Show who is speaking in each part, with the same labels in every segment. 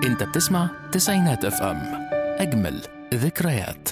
Speaker 1: انت بتسمع تسعينات اف ام اجمل ذكريات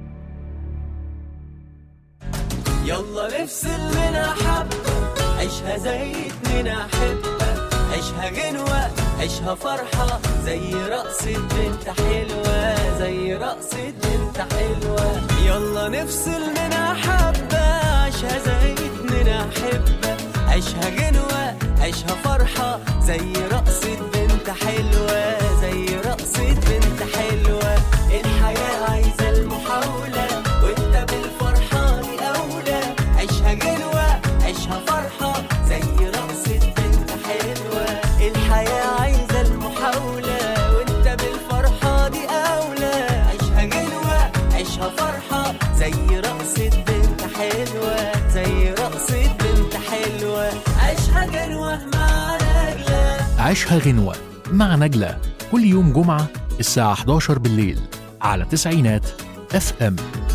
Speaker 2: يلا نفصل منها حبة عيشها زي اتنين أحبة عيشها غنوة عيشها فرحة زي رقصة بنت حلوة زي رقصة بنت حلوة يلا نفصل منها حبة عيشها زي اتنين أحبة عيشها غنوة عيشها فرحة زي رقصة بنت حلوة زي رقصة بنت حلوة الحياة عايزة المحاولة وانت بالفرحة دي أولى عيشها غنوة عيشها فرحة زي رقصة بنت حلوة الحياة عايزة المحاولة وانت بالفرحة دي أولى عيشها غنوة عيشها فرحة زي رقصة بنت حلوة زي رقصة بنت حلوة عيشها غنوة مع نجلة
Speaker 1: عيشها غنوة مع نجلة كل يوم جمعة الساعة 11 بالليل على تسعينات اف ام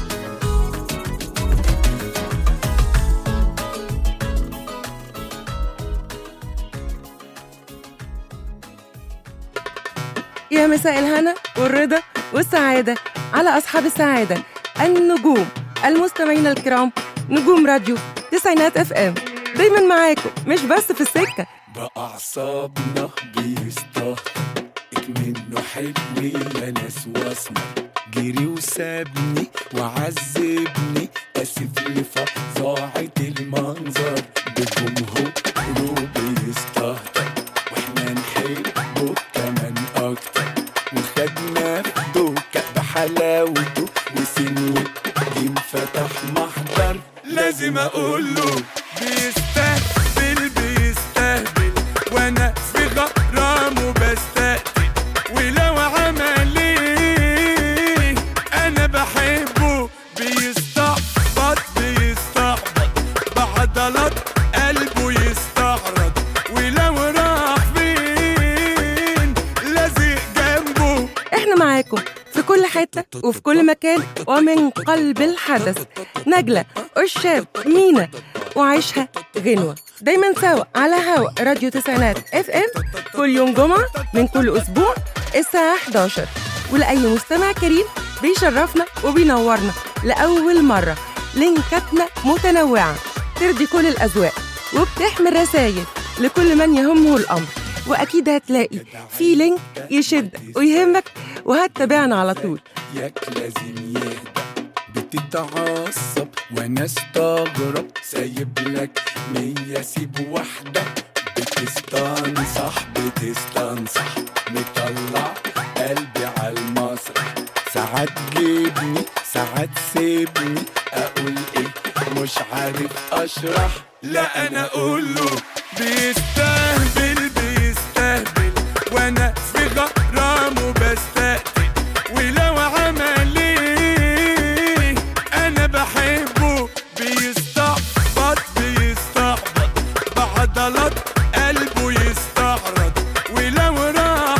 Speaker 3: يا مساء الهنا والرضا والسعادة على أصحاب السعادة النجوم المستمعين الكرام نجوم راديو تسعينات اف ام دايما معاكم مش بس في السكة
Speaker 4: بأعصابنا بيستهتر منه حلمي يا ناس واسمر جري وسابني وعذبني اسف لفظاعة المنظر بجمهوره بيستهتر واحنا نحبه كمان اكتر وخدنا في دوكة بحلاوته وسنه جيم فتح محضر لازم اقوله بيستهبل بيستهبل وانا في غرامه بستقتل ولو عمل ايه انا بحبه بيستعبط بيستعبط بعضلات قلبه يستعرض ولو راح فين لازق جنبه
Speaker 3: احنا معاكم في كل حتة وفي كل مكان ومن قلب الحدث نجلة أشاب مينا وعيشها غنوة دايما سوا على هوا راديو تسعينات اف ام كل يوم جمعة من كل أسبوع الساعة 11 ولأي مستمع كريم بيشرفنا وبينورنا لأول مرة لينكاتنا متنوعة ترضي كل الأذواق وبتحمل رسائل لكل من يهمه الأمر وأكيد هتلاقي في لينك يشدك ويهمك وهتتابعنا على طول
Speaker 4: ياك لازم يهدى بتتعصب وانا استغرب سايب لك مية سيب واحدة بتستنصح بتستنصح مطلع قلبي على المسرح ساعات جيبني ساعات سيبني اقول ايه مش عارف اشرح لا انا اقوله بيستهبل بيستهبل وانا في غرامه بستقتل ولو عمل ايه انا بحبه بيستعبط بيستعبط بعضلات قلبه يستعرض ولو راح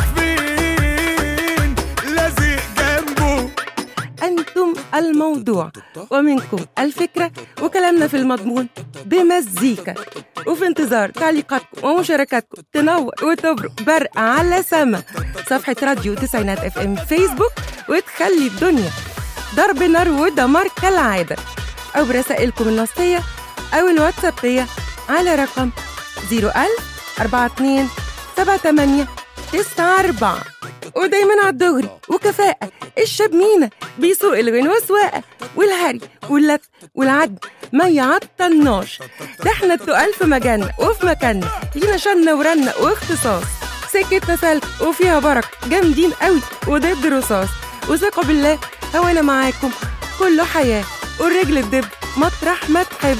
Speaker 4: فين لازق جنبه
Speaker 3: أنتم الموضوع ومنكم الفكرة وكلامنا في المضمون بمزيكا وفي انتظار تعليقاتكم ومشاركاتكم تنور وتبرق برق على سما صفحة راديو تسعينات اف ام فيسبوك وتخلي الدنيا ضرب نار ودمار كالعادة أو برسائلكم النصية أو الواتسابية على رقم 01000 42 78 94 ودايما على الدغري وكفاءة الشاب مينا بيسوق الغنوة سواقة والهري واللت والعد ما يعطلناش ده احنا التقال في مجالنا وفي مكاننا لينا شنة ورنة واختصاص سكتنا سلك وفيها بركة جامدين قوي وضد رصاص وثقة بالله هوانا معاكم كله حياة والرجل الدب مطرح ما تحب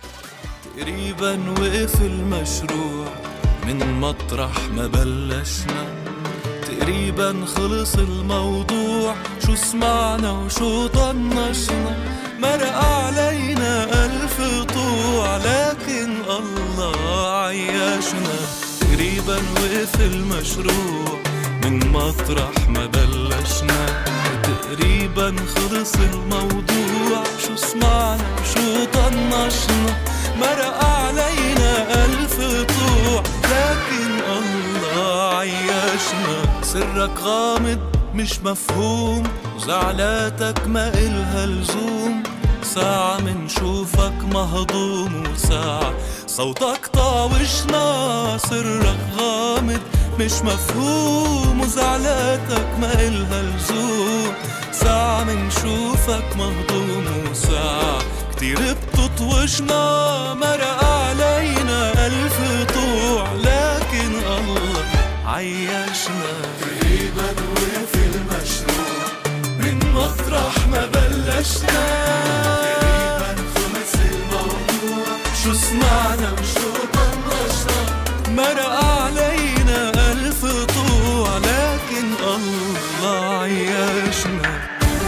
Speaker 5: تقريبا وقف المشروع من مطرح ما بلشنا تقريبا خلص الموضوع شو سمعنا وشو طنشنا مرق علينا ألف طوع لكن الله عيشنا تقريبا وقف المشروع من مطرح ما بلشنا تقريبا خلص الموضوع شو سمعنا وشو طنشنا مرق علينا ألف طوع لكن الله عيشنا عيشنا سرك غامض مش مفهوم وزعلاتك ما إلها لزوم ساعة منشوفك مهضوم وساعة صوتك طاوشنا سرك غامض مش مفهوم وزعلاتك ما إلها لزوم ساعة منشوفك مهضوم وساعة كتير بتطوشنا مرق علينا ألف طوع لكن الله عيشنا تقريبا وفي المشروع من مطرح ما بلشنا تقريبا خلص الموضوع شو سمعنا وشو طنشنا مرق علينا ألف طوع لكن الله عيشنا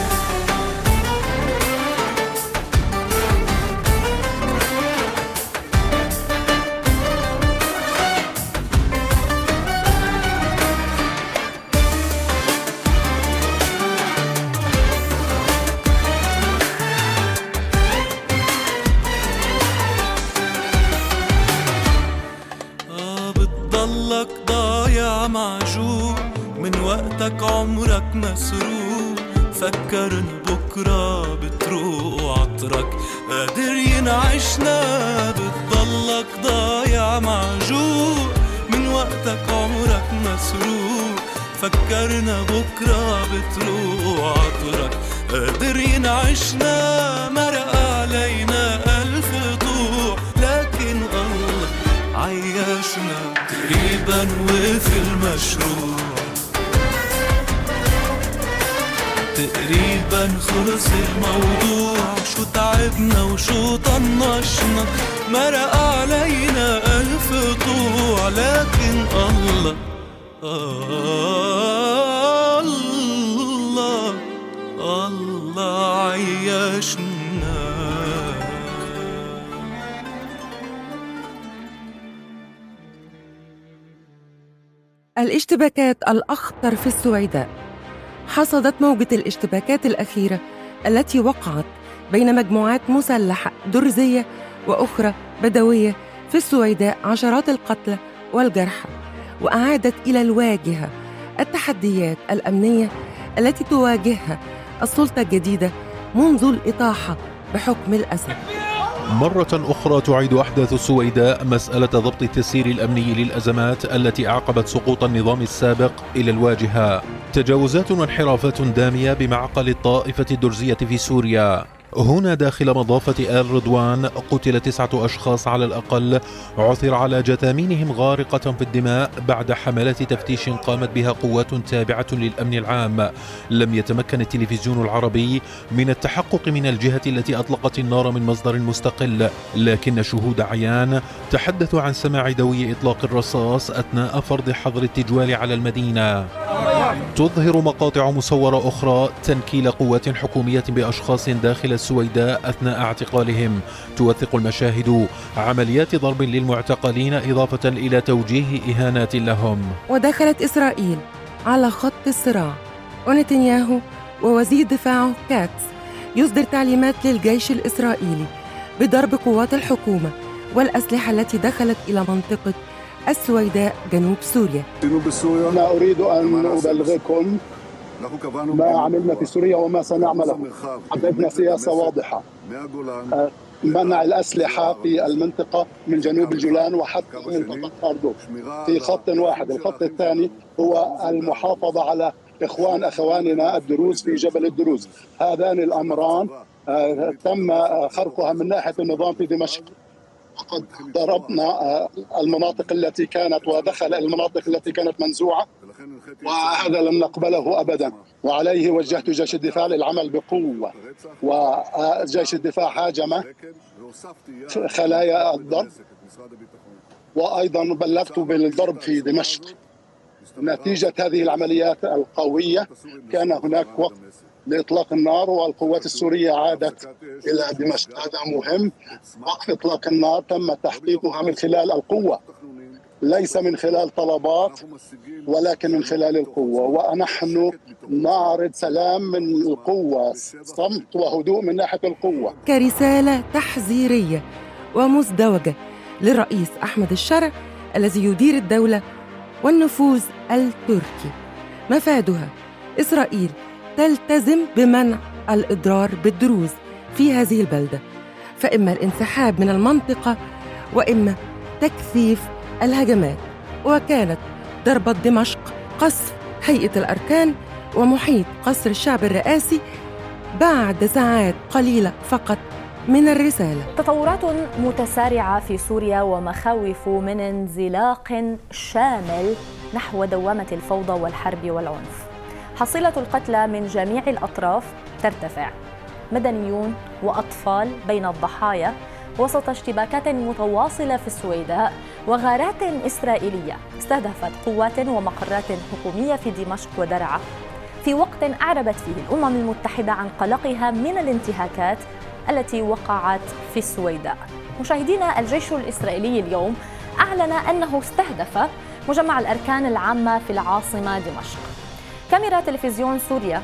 Speaker 5: آه بتضلك ضايع معجوع من وقتك عمرك مسروق فكرنا بكرة بتروق وعطرك قادر ينعشنا بتضلك ضايع معجوع من وقتك عمرك مسروق فكرنا بكرة بتروق وعطرك قادر ينعشنا مرق علينا ألف طوع لكن الله عيشنا تقريبا وفي المشروع تقريبا خلص الموضوع شو تعبنا وشو طنشنا مرق علينا ألف طوع لكن الله الله الله عيشنا
Speaker 3: الاشتباكات الأخطر في السويداء حصدت موجة الاشتباكات الأخيرة التي وقعت بين مجموعات مسلحة درزية وأخرى بدوية في السويداء عشرات القتلى والجرحى وأعادت إلى الواجهة التحديات الأمنية التي تواجهها السلطة الجديدة منذ الإطاحة بحكم الأسد
Speaker 6: مرة أخرى تعيد أحداث السويداء مسألة ضبط التسيير الأمني للأزمات التي أعقبت سقوط النظام السابق إلى الواجهة تجاوزات وانحرافات دامية بمعقل الطائفة الدرزية في سوريا هنا داخل مضافة آل رضوان قتل تسعة أشخاص على الأقل عثر على جثامينهم غارقة في الدماء بعد حملات تفتيش قامت بها قوات تابعة للأمن العام لم يتمكن التلفزيون العربي من التحقق من الجهة التي أطلقت النار من مصدر مستقل لكن شهود عيان تحدثوا عن سماع دوي إطلاق الرصاص أثناء فرض حظر التجوال على المدينة تظهر مقاطع مصورة أخرى تنكيل قوات حكومية بأشخاص داخل السويداء أثناء اعتقالهم توثق المشاهد عمليات ضرب للمعتقلين إضافة إلى توجيه إهانات لهم
Speaker 3: ودخلت إسرائيل على خط الصراع ونتنياهو ووزير دفاعه كاتس يصدر تعليمات للجيش الإسرائيلي بضرب قوات الحكومة والأسلحة التي دخلت إلى منطقة السويداء جنوب سوريا
Speaker 7: جنوب سوريا
Speaker 8: أنا أريد أن أبلغكم ما عملنا في سوريا وما سنعمله حددنا سياسة واضحة آه، منع الأسلحة في المنطقة من جنوب الجولان وحتى منطقة خاردوف في خط واحد الخط الثاني هو المحافظة على إخوان أخواننا الدروز في جبل الدروز هذان الأمران آه، تم آه، خرقها من ناحية النظام في دمشق وقد ضربنا آه، المناطق التي كانت ودخل المناطق التي كانت منزوعة وهذا لن نقبله أبدا وعليه وجهت جيش الدفاع للعمل بقوة وجيش الدفاع هاجم خلايا الضرب وأيضا بلغت بالضرب في دمشق نتيجة هذه العمليات القوية كان هناك وقت لإطلاق النار والقوات السورية عادت إلى دمشق هذا مهم وقف إطلاق النار تم تحقيقها من خلال القوة ليس من خلال طلبات ولكن من خلال القوة ونحن نعرض سلام من القوة صمت وهدوء من ناحية القوة
Speaker 3: كرسالة تحذيرية ومزدوجة للرئيس أحمد الشرع الذي يدير الدولة والنفوذ التركي مفادها إسرائيل تلتزم بمنع الإضرار بالدروز في هذه البلدة فإما الانسحاب من المنطقة وإما تكثيف الهجمات وكانت ضربة دمشق قصف هيئة الأركان ومحيط قصر الشعب الرئاسي بعد ساعات قليلة فقط من الرسالة
Speaker 7: تطورات متسارعة في سوريا ومخاوف من انزلاق شامل نحو دوامة الفوضى والحرب والعنف حصيلة القتلى من جميع الأطراف ترتفع مدنيون وأطفال بين الضحايا وسط اشتباكات متواصلة في السويداء وغارات إسرائيلية استهدفت قوات ومقرات حكومية في دمشق ودرعا في وقت أعربت فيه الأمم المتحدة عن قلقها من الانتهاكات التي وقعت في السويداء مشاهدينا الجيش الإسرائيلي اليوم أعلن أنه استهدف مجمع الأركان العامة في العاصمة دمشق كاميرا تلفزيون سوريا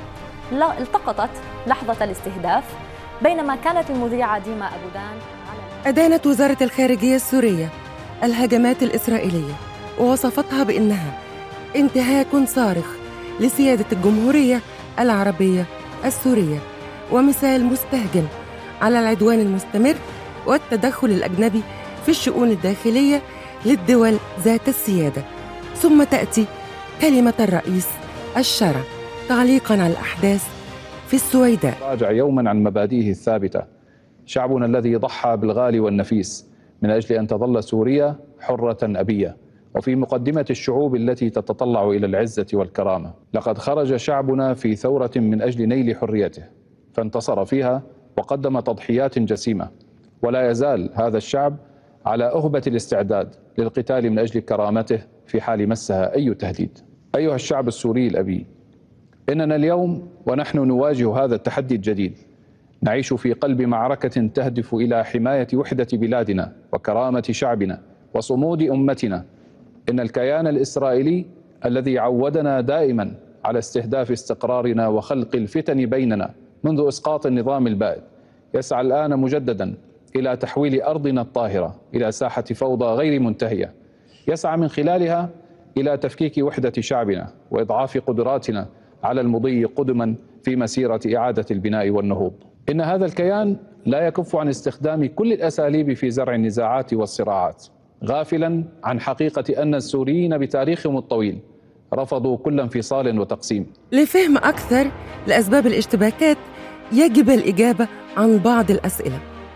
Speaker 7: التقطت لحظة الاستهداف بينما كانت المذيعة ديما أبودان على
Speaker 3: أدانت وزارة الخارجية السورية الهجمات الإسرائيلية ووصفتها بأنها انتهاك صارخ لسيادة الجمهورية العربية السورية ومثال مستهجن على العدوان المستمر والتدخل الأجنبي في الشؤون الداخلية للدول ذات السيادة ثم تأتي كلمة الرئيس الشرع تعليقا على الأحداث في السويداء
Speaker 9: راجع يوما عن مبادئه الثابتة شعبنا الذي ضحى بالغالي والنفيس من أجل أن تظل سوريا حرة أبية وفي مقدمة الشعوب التي تتطلع إلى العزة والكرامة لقد خرج شعبنا في ثورة من أجل نيل حريته فانتصر فيها وقدم تضحيات جسيمة ولا يزال هذا الشعب على أهبة الاستعداد للقتال من أجل كرامته في حال مسها أي تهديد أيها الشعب السوري الأبي إننا اليوم ونحن نواجه هذا التحدي الجديد نعيش في قلب معركة تهدف إلى حماية وحدة بلادنا وكرامة شعبنا وصمود أمتنا إن الكيان الإسرائيلي الذي عودنا دائما على استهداف استقرارنا وخلق الفتن بيننا منذ إسقاط النظام البائد يسعى الآن مجددا إلى تحويل أرضنا الطاهرة إلى ساحة فوضى غير منتهية يسعى من خلالها إلى تفكيك وحدة شعبنا وإضعاف قدراتنا على المضي قدما في مسيرة إعادة البناء والنهوض إن هذا الكيان لا يكف عن استخدام كل الأساليب في زرع النزاعات والصراعات غافلا عن حقيقة أن السوريين بتاريخهم الطويل رفضوا كل انفصال وتقسيم
Speaker 3: لفهم أكثر لأسباب الاشتباكات يجب الإجابة عن بعض الأسئلة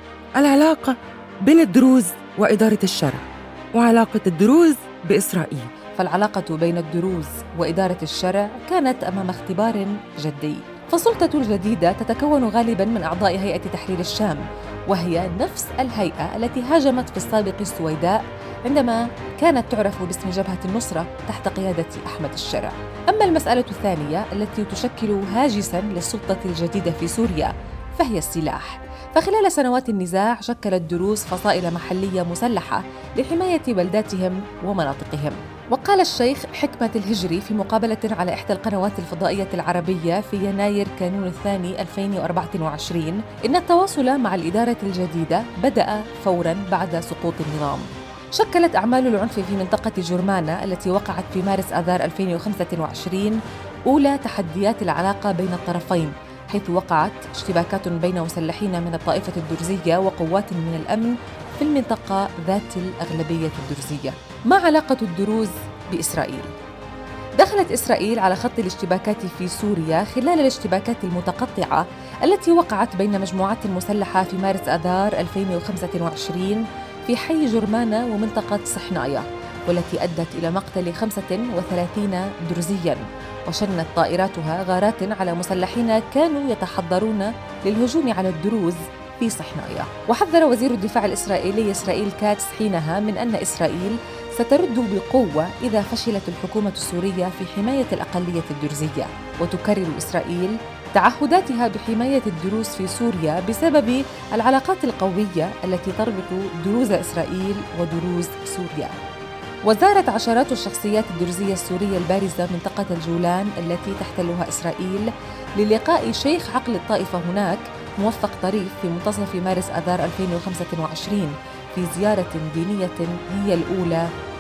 Speaker 3: العلاقة بين الدروز وإدارة الشرع وعلاقة الدروز بإسرائيل
Speaker 10: فالعلاقة بين الدروز وإدارة الشرع كانت أمام اختبار جدي فالسلطة الجديدة تتكون غالبا من أعضاء هيئة تحرير الشام وهي نفس الهيئة التي هاجمت في السابق السويداء عندما كانت تعرف باسم جبهة النصرة تحت قيادة أحمد الشرع أما المسألة الثانية التي تشكل هاجسا للسلطة الجديدة في سوريا فهي السلاح فخلال سنوات النزاع شكلت دروز فصائل محلية مسلحة لحماية بلداتهم ومناطقهم وقال الشيخ حكمة الهجري في مقابلة على إحدى القنوات الفضائية العربية في يناير كانون الثاني 2024 إن التواصل مع الإدارة الجديدة بدأ فوراً بعد سقوط النظام شكلت أعمال العنف في منطقة جرمانة التي وقعت في مارس آذار 2025 أولى تحديات العلاقة بين الطرفين حيث وقعت اشتباكات بين مسلحين من الطائفة الدرزية وقوات من الأمن في المنطقة ذات الأغلبية الدرزية ما علاقة الدروز بإسرائيل؟ دخلت إسرائيل على خط الاشتباكات في سوريا خلال الاشتباكات المتقطعة التي وقعت بين مجموعات مسلحة في مارس آذار 2025 في حي جرمانة ومنطقة صحنايا والتي أدت إلى مقتل 35 درزياً وشنت طائراتها غارات على مسلحين كانوا يتحضرون للهجوم على الدروز في صحنايا وحذر وزير الدفاع الإسرائيلي إسرائيل كاتس حينها من أن إسرائيل سترد بقوة إذا فشلت الحكومة السورية في حماية الأقلية الدرزية وتكرر إسرائيل تعهداتها بحماية الدروز في سوريا بسبب العلاقات القوية التي تربط دروز إسرائيل ودروز سوريا وزارت عشرات الشخصيات الدرزية السورية البارزة منطقة الجولان التي تحتلها إسرائيل للقاء شيخ عقل الطائفة هناك موفق طريف في منتصف مارس آذار 2025 في زيارة دينية هي الأولى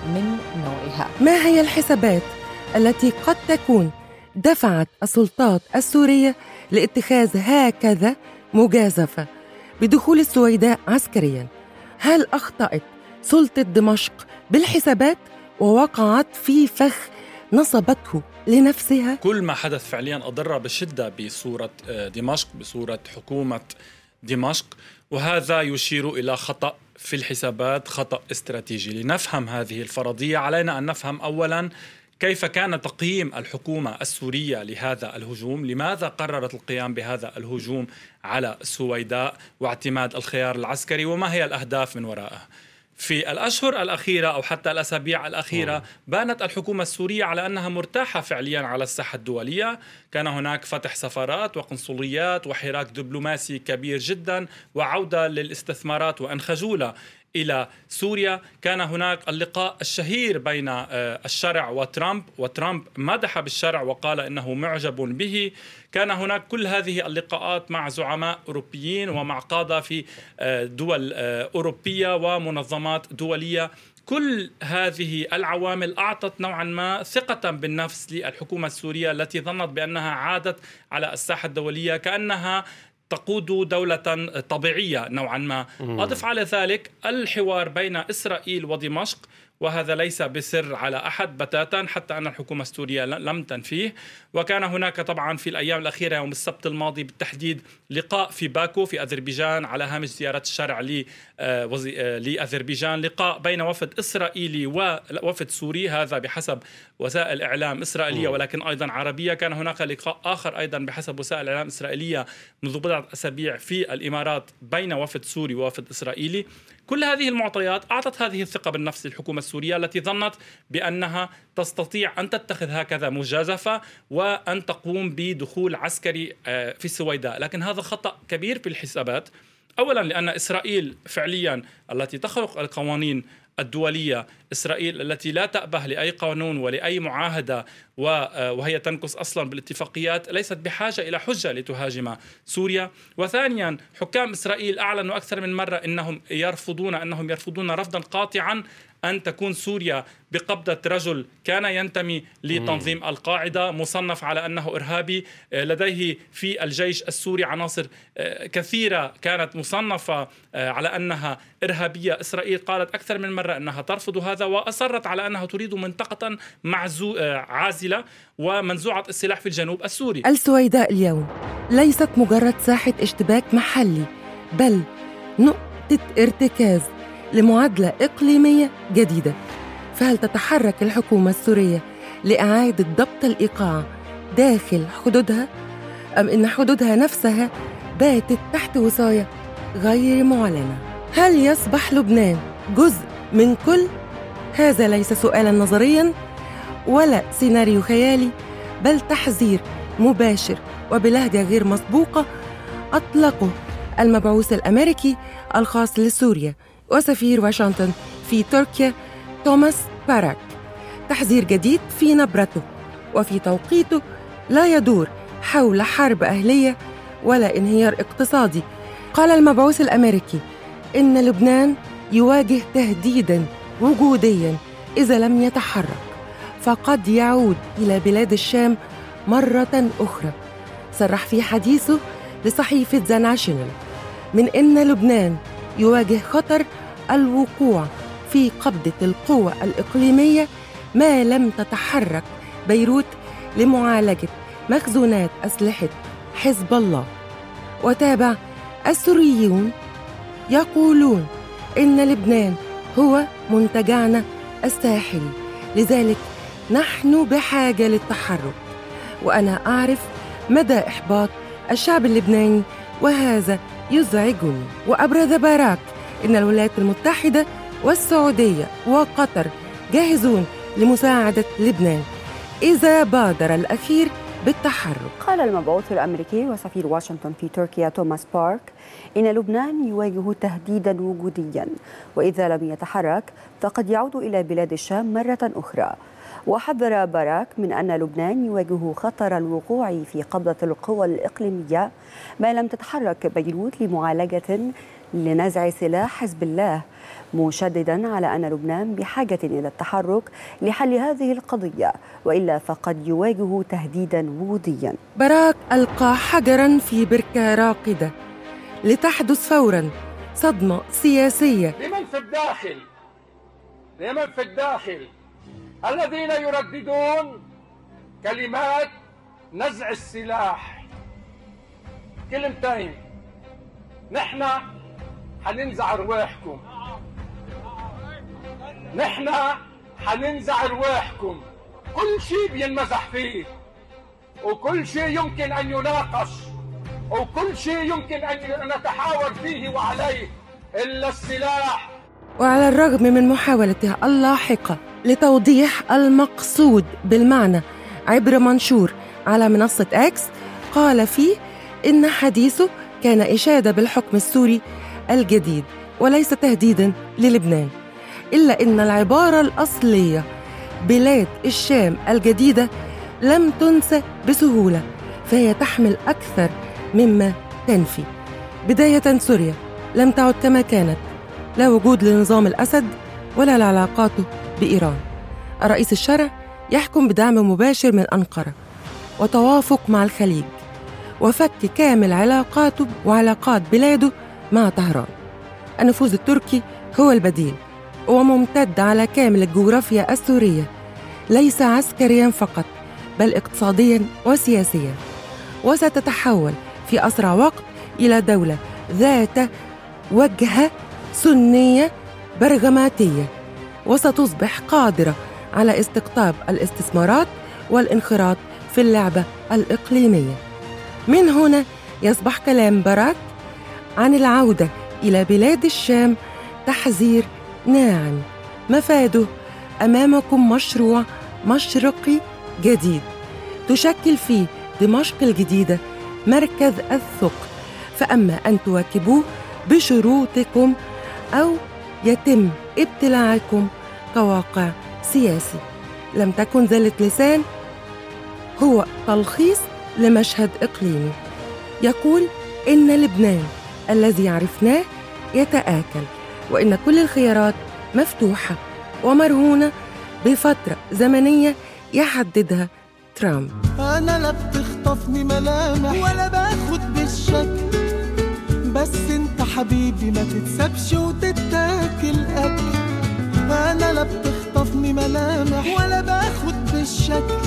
Speaker 10: من نوعها
Speaker 3: ما هي الحسابات التي قد تكون دفعت السلطات السورية لاتخاذ هكذا مجازفة بدخول السويداء عسكريا هل أخطأت سلطة دمشق بالحسابات ووقعت في فخ نصبته لنفسها
Speaker 11: كل ما حدث فعليا أضر بشدة بصورة آه، دمشق بصورة حكومة دمشق وهذا يشير إلى خطأ في الحسابات خطأ استراتيجي لنفهم هذه الفرضية علينا أن نفهم أولا كيف كان تقييم الحكومة السورية لهذا الهجوم لماذا قررت القيام بهذا الهجوم على السويداء واعتماد الخيار العسكري وما هي الأهداف من وراءه في الأشهر الأخيرة أو حتى الأسابيع الأخيرة بانت الحكومة السورية على أنها مرتاحة فعليا على الساحة الدولية كان هناك فتح سفارات وقنصليات وحراك دبلوماسي كبير جدا وعودة للاستثمارات وأن خجولة الى سوريا كان هناك اللقاء الشهير بين آه، الشرع وترامب وترامب مدح بالشرع وقال انه معجب به كان هناك كل هذه اللقاءات مع زعماء اوروبيين ومع قاده في آه، دول آه، اوروبيه ومنظمات دوليه كل هذه العوامل اعطت نوعا ما ثقه بالنفس للحكومه السوريه التي ظنت بانها عادت على الساحه الدوليه كانها تقود دولة طبيعية نوعا ما أضف على ذلك الحوار بين إسرائيل ودمشق وهذا ليس بسر على احد بتاتا حتى ان الحكومه السوريه لم تنفيه وكان هناك طبعا في الايام الاخيره يوم السبت الماضي بالتحديد لقاء في باكو في اذربيجان على هامش زياره الشرع آه، آه، لاذربيجان لقاء بين وفد اسرائيلي ووفد سوري هذا بحسب وسائل اعلام اسرائيليه ولكن ايضا عربيه كان هناك لقاء اخر ايضا بحسب وسائل اعلام اسرائيليه منذ بضعه اسابيع في الامارات بين وفد سوري ووفد اسرائيلي كل هذه المعطيات أعطت هذه الثقة بالنفس للحكومة السورية التي ظنت بأنها تستطيع أن تتخذ هكذا مجازفة وأن تقوم بدخول عسكري آه، في السويداء لكن هذا خطأ كبير في الحسابات اولا لان اسرائيل فعليا التي تخلق القوانين الدولية إسرائيل التي لا تأبه لأي قانون ولأي معاهدة آه، وهي تنكس أصلا بالاتفاقيات ليست بحاجة إلى حجة لتهاجم سوريا وثانيا حكام إسرائيل أعلنوا أكثر من مرة أنهم يرفضون أنهم يرفضون رفضا قاطعا أن تكون سوريا بقبضة رجل كان ينتمي لتنظيم القاعدة مصنف على أنه إرهابي آه، لديه في الجيش السوري عناصر آه، كثيرة كانت مصنفة آه، على أنها إرهابية إسرائيل قالت أكثر من مرة أنها ترفض هذا وأصرت على أنها تريد منطقة معزو عازلة ومنزوعة السلاح في الجنوب السوري
Speaker 3: السويداء اليوم ليست مجرد ساحة اشتباك محلي بل نقطة ارتكاز لمعادلة إقليمية جديدة فهل تتحرك الحكومة السورية لإعادة ضبط الإيقاع داخل حدودها أم إن حدودها نفسها باتت تحت وصاية غير معلنة هل يصبح لبنان جزء من كل هذا ليس سؤالا نظريا ولا سيناريو خيالي بل تحذير مباشر وبلهجة غير مسبوقة أطلقه المبعوث الأمريكي الخاص لسوريا وسفير واشنطن في تركيا توماس باراك تحذير جديد في نبرته وفي توقيته لا يدور حول حرب أهلية ولا انهيار اقتصادي قال المبعوث الأمريكي إن لبنان يواجه تهديداً وجودياً إذا لم يتحرك فقد يعود إلى بلاد الشام مرة أخرى صرح في حديثه لصحيفة ذا ناشونال من إن لبنان يواجه خطر الوقوع في قبضة القوى الإقليمية ما لم تتحرك بيروت لمعالجة مخزونات أسلحة حزب الله وتابع السوريون يقولون إن لبنان هو منتجعنا الساحلي لذلك نحن بحاجة للتحرك وأنا أعرف مدى إحباط الشعب اللبناني وهذا يزعجني وأبرز باراك إن الولايات المتحدة والسعودية وقطر جاهزون لمساعدة لبنان إذا بادر الأخير بالتحرك
Speaker 12: قال المبعوث الأمريكي وسفير واشنطن في تركيا توماس بارك إن لبنان يواجه تهديدا وجوديا وإذا لم يتحرك فقد يعود إلى بلاد الشام مرة أخرى وحذر باراك من أن لبنان يواجه خطر الوقوع في قبضة القوى الإقليمية ما لم تتحرك بيروت لمعالجة لنزع سلاح حزب الله مشددا على أن لبنان بحاجة إلى التحرك لحل هذه القضية وإلا فقد يواجه تهديدا وجوديا
Speaker 3: براك ألقى حجرا في بركة راقدة لتحدث فورا صدمة سياسية
Speaker 13: لمن في الداخل لمن في الداخل الذين يرددون كلمات نزع السلاح كلمتين نحن حننزع ارواحكم نحن حننزع ارواحكم كل شيء بينمزح فيه وكل شيء يمكن ان يناقش وكل شيء يمكن ان نتحاور فيه وعليه الا السلاح
Speaker 3: وعلى الرغم من محاولته اللاحقة لتوضيح المقصود بالمعنى عبر منشور على منصة اكس قال فيه إن حديثه كان إشادة بالحكم السوري الجديد وليس تهديدا للبنان إلا إن العبارة الأصلية بلاد الشام الجديدة لم تنسى بسهولة فهي تحمل أكثر مما تنفي بداية سوريا لم تعد كما كانت لا وجود لنظام الأسد ولا لعلاقاته بإيران الرئيس الشرع يحكم بدعم مباشر من أنقرة وتوافق مع الخليج وفك كامل علاقاته وعلاقات بلاده مع طهران النفوذ التركي هو البديل وممتد على كامل الجغرافيا السورية ليس عسكريا فقط بل اقتصاديا وسياسيا وستتحول في أسرع وقت إلى دولة ذات وجهة سنية برغماتية وستصبح قادرة على استقطاب الاستثمارات والانخراط في اللعبة الإقليمية من هنا يصبح كلام باراك عن العودة إلى بلاد الشام تحذير ناعم مفاده أمامكم مشروع مشرقي جديد تشكل فيه دمشق الجديدة مركز الثقل فأما أن تواكبوه بشروطكم أو يتم ابتلاعكم كواقع سياسي لم تكن زلة لسان هو تلخيص لمشهد إقليمي يقول إن لبنان الذي عرفناه يتآكل وإن كل الخيارات مفتوحة ومرهونة بفترة زمنية يحددها ترامب
Speaker 14: أنا لا بتخطفني ملامح ولا باخد بالشك بس انت حبيبي ما تتسابش وتتاكل أكل أنا لا بتخطفني ملامح ولا باخد بالشك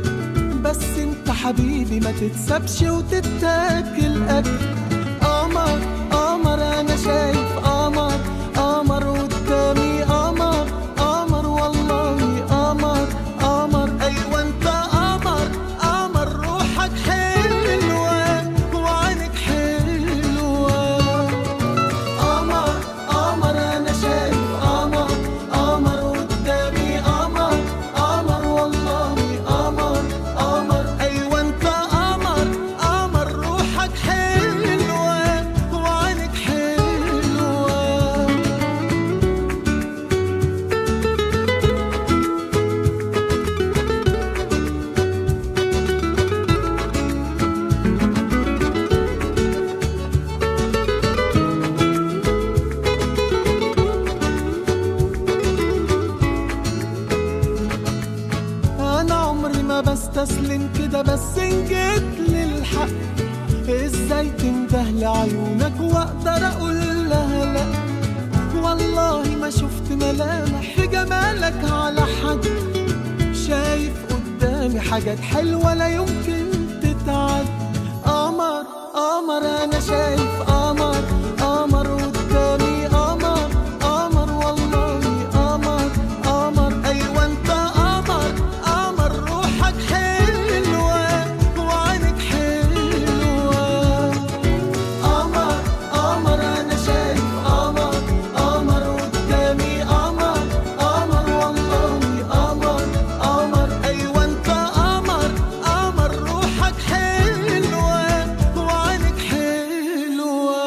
Speaker 14: بس انت حبيبي ما تتسابش وتتاكل أكل قمر قمر أنا شايف قمر قمر قدامي قمر قمر والله قمر قمر أيوة انت قمر قمر روحك حلوة وعينك حلوة قمر قمر أنا شايف قمر قمر قدامي قمر قمر والله قمر قمر أيوة انت قمر قمر روحك حلوة وعينك حلوة انا عمري ما بستسلم كده بس ان جيت للحق ازاي تنده لعيونك واقدر اقول لها لا والله ما شفت ملامح في جمالك على حد شايف قدامي حاجات حلوة لا يمكن تتعد قمر قمر انا شايف قمر قمر قدامي قمر قمر والله قمر قمر ايوه انت قمر قمر روحك حلوة وعينك حلوة قمر قمر انا شايف قمر قمر قدامي قمر قمر والله قمر قمر ايوه انت قمر قمر روحك حلوة وعينك حلوة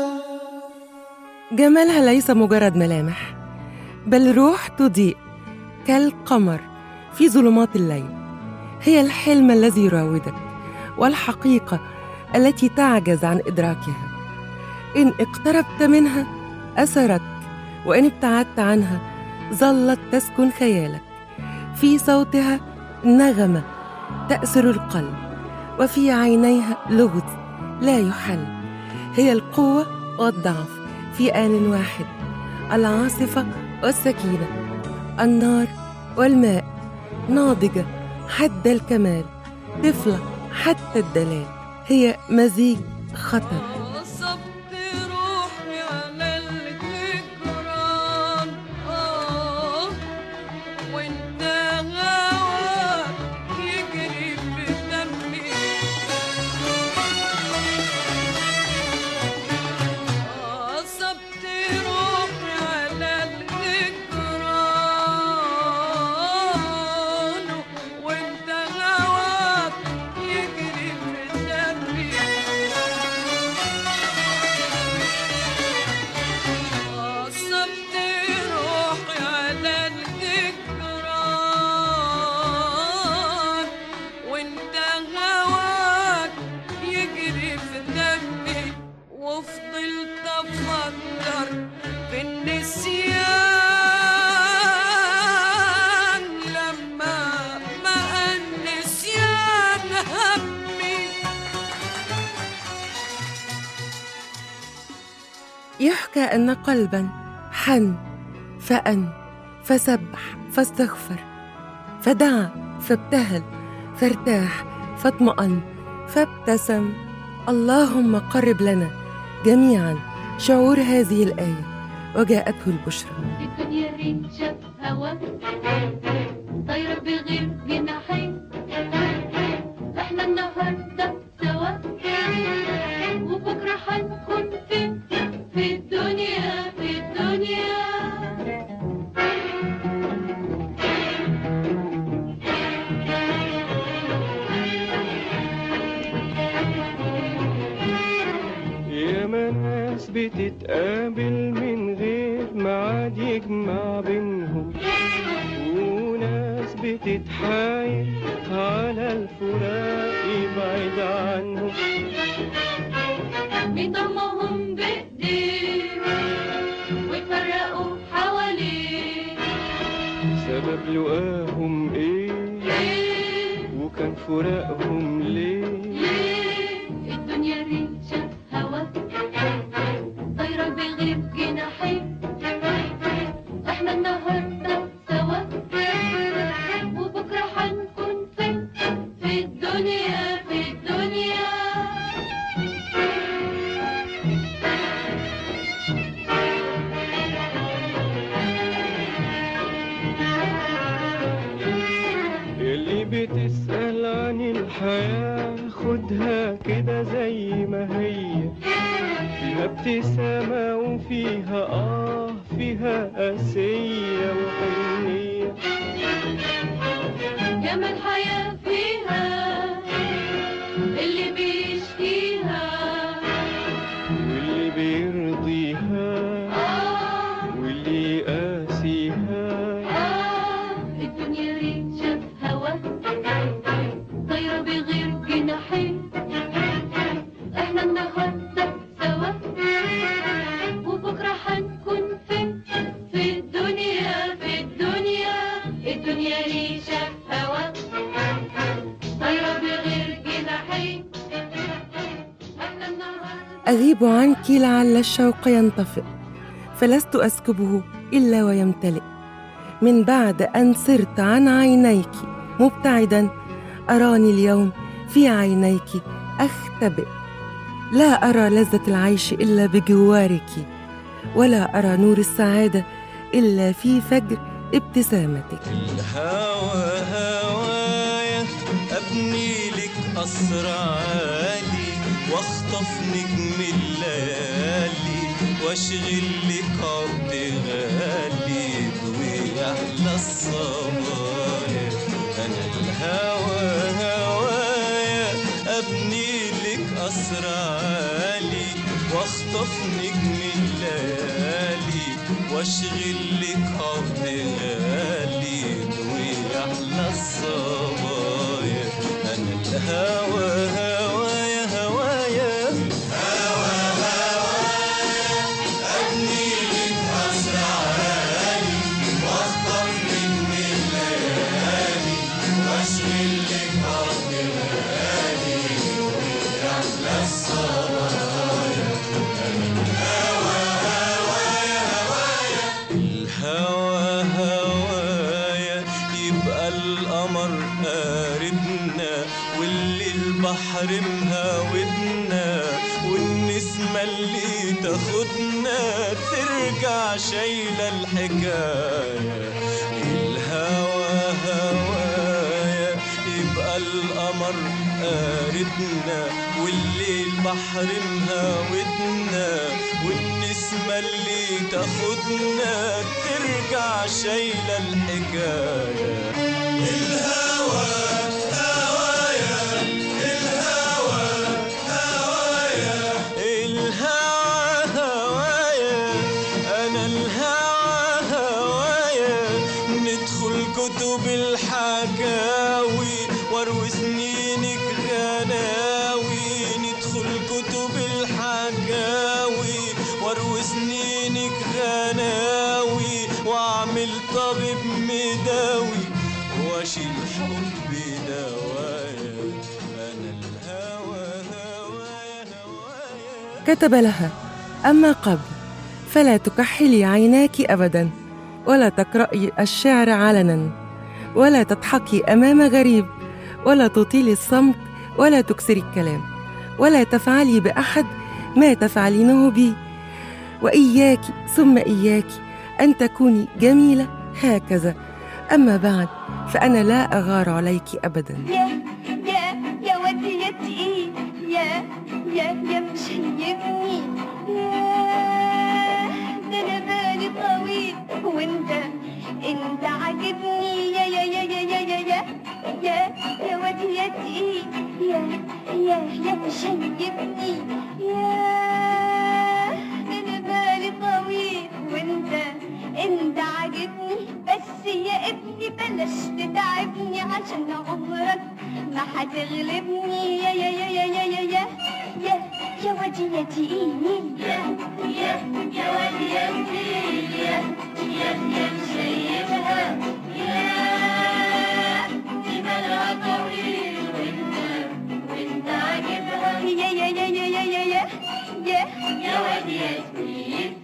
Speaker 3: جمالها ليس مجرد ملامح بل روح تضيء كالقمر في ظلمات الليل هي الحلم الذي يراودك والحقيقه التي تعجز عن ادراكها إن اقتربت منها أسرك وإن ابتعدت عنها ظلت تسكن خيالك في صوتها نغمة تأسر القلب وفي عينيها لغز لا يحل هي القوة والضعف في آن واحد العاصفة والسكينة النار والماء ناضجة حد الكمال طفلة حتى الدلال هي مزيج خطر
Speaker 15: غصبت روحي على الهجران آه وانت هواك يجري في دمي غصبت روحي على الهجران وانت هواك يجري في دمي غصبت روحي على الذكران وانت هواك يجري في دمي وفضلت افكر في النسيان لما بقى النسيان همي
Speaker 3: يحكى أن قلبا حن فأن فسبح فاستغفر فدعا فابتهل فارتاح فاطمأن فابتسم اللهم قرب لنا جميعا شعور هذه الآية وجاءته البشرى
Speaker 16: الدنيا ريشة هوا طايرة بغير جناحين احنا النهاردة سوا وبكرة هنكون فين في الدنيا في الدنيا
Speaker 17: يا ما ناس بتتقابل من غير ميعاد يجمع بينهم وناس بتتحايل على الفراق يبعد عنهم
Speaker 16: بيضمهم بإيديه ويفرقوا حواليه
Speaker 17: سبب لقاهم ايه وكان فراقهم ليه
Speaker 16: ليه الدنيا ريشة هوا طايرة بغير جناحين احنا النهاردة سوا وبكرة هنكون فين في الدنيا في الدنيا
Speaker 17: اللي بتسأل عن الحياة خدها كده زي ما هي فيها ابتسامة وفيها آه فيها قاسية وحنية
Speaker 16: جمال حياة فيها اللي بيشكيها
Speaker 17: واللي بيرضيها واللي يقاسيها
Speaker 16: آه الدنيا ريشة هوا طايرة بغير جناحين احنا النهاردة سوا وبكرة هنكون فين في الدنيا في الدنيا الدنيا ريشة هوا طايرة بغير جناحين احنا النهاردة
Speaker 3: أغيب عنك لعل الشوق ينطفئ فلست أسكبه إلا ويمتلئ من بعد أن سرت عن عينيك مبتعدا أراني اليوم في عينيك أختبئ لا أرى لذة العيش إلا بجوارك ولا أرى نور السعادة إلا في فجر ابتسامتك
Speaker 5: الهوى هوايا ابني لك قصر عالي واخطف نجم الليالي واشغل لك عقد غالي ويحلى الصبايا انا الهوى هوايا ابني لك قصر عالي واخطف نجم الليالي واشغل لك عقد غالي ويحلى الصبايا انا الهوى هوايا هوايا هوا القمر قاربنا واللي البحر مهاودنا والنسمة اللي تاخدنا ترجع شايلة الحكاية الهوى هوايا يبقى القمر قاربنا واللي البحر مهاودنا والنسمة اللي تاخدنا ترجع شايلة الحكاية الهوى هوايا الهوى هوايا الهوى هوايا أنا الهوى هوايا ندخل كتب الحكاوي واروي سنينك غناوي ندخل كتب الحكاوي واروي سنينك غناوي واعمل طبيب مداوي واشيل حبي دوايا انا الهوى
Speaker 3: كتب لها أما قبل فلا تكحلي عيناك أبدا ولا تقرأي الشعر علنا ولا تضحكي أمام غريب ولا تطيلي الصمت ولا تكسري الكلام ولا تفعلي بأحد ما تفعلينه بي وإياك ثم إياك أن تكوني جميلة هكذا أما بعد فأنا لا أغار عليك أبدا
Speaker 16: يا يا يا ودي يا تقيل يا يا يا مشيبني يا ده انا بالي طويل وانت انت عاجبني يا يا يا يا يا يا يا يا يا ودي يا تقيل يا يا يا مشيبني يا ده انا بالي طويل وانت انت عاجبني بس يا ابني بلاش تتعبني عشان عمرك ما هتغلبني يا يا يا يا يا يا يا يا يا وادي يا تقيل يا يا يا وادي يا تقيل يا يا يا مشيبها يا دي بالها طويل وانت وانت عاجبها يا يا يا يا يا يا يا يا يا وادي يا تقيل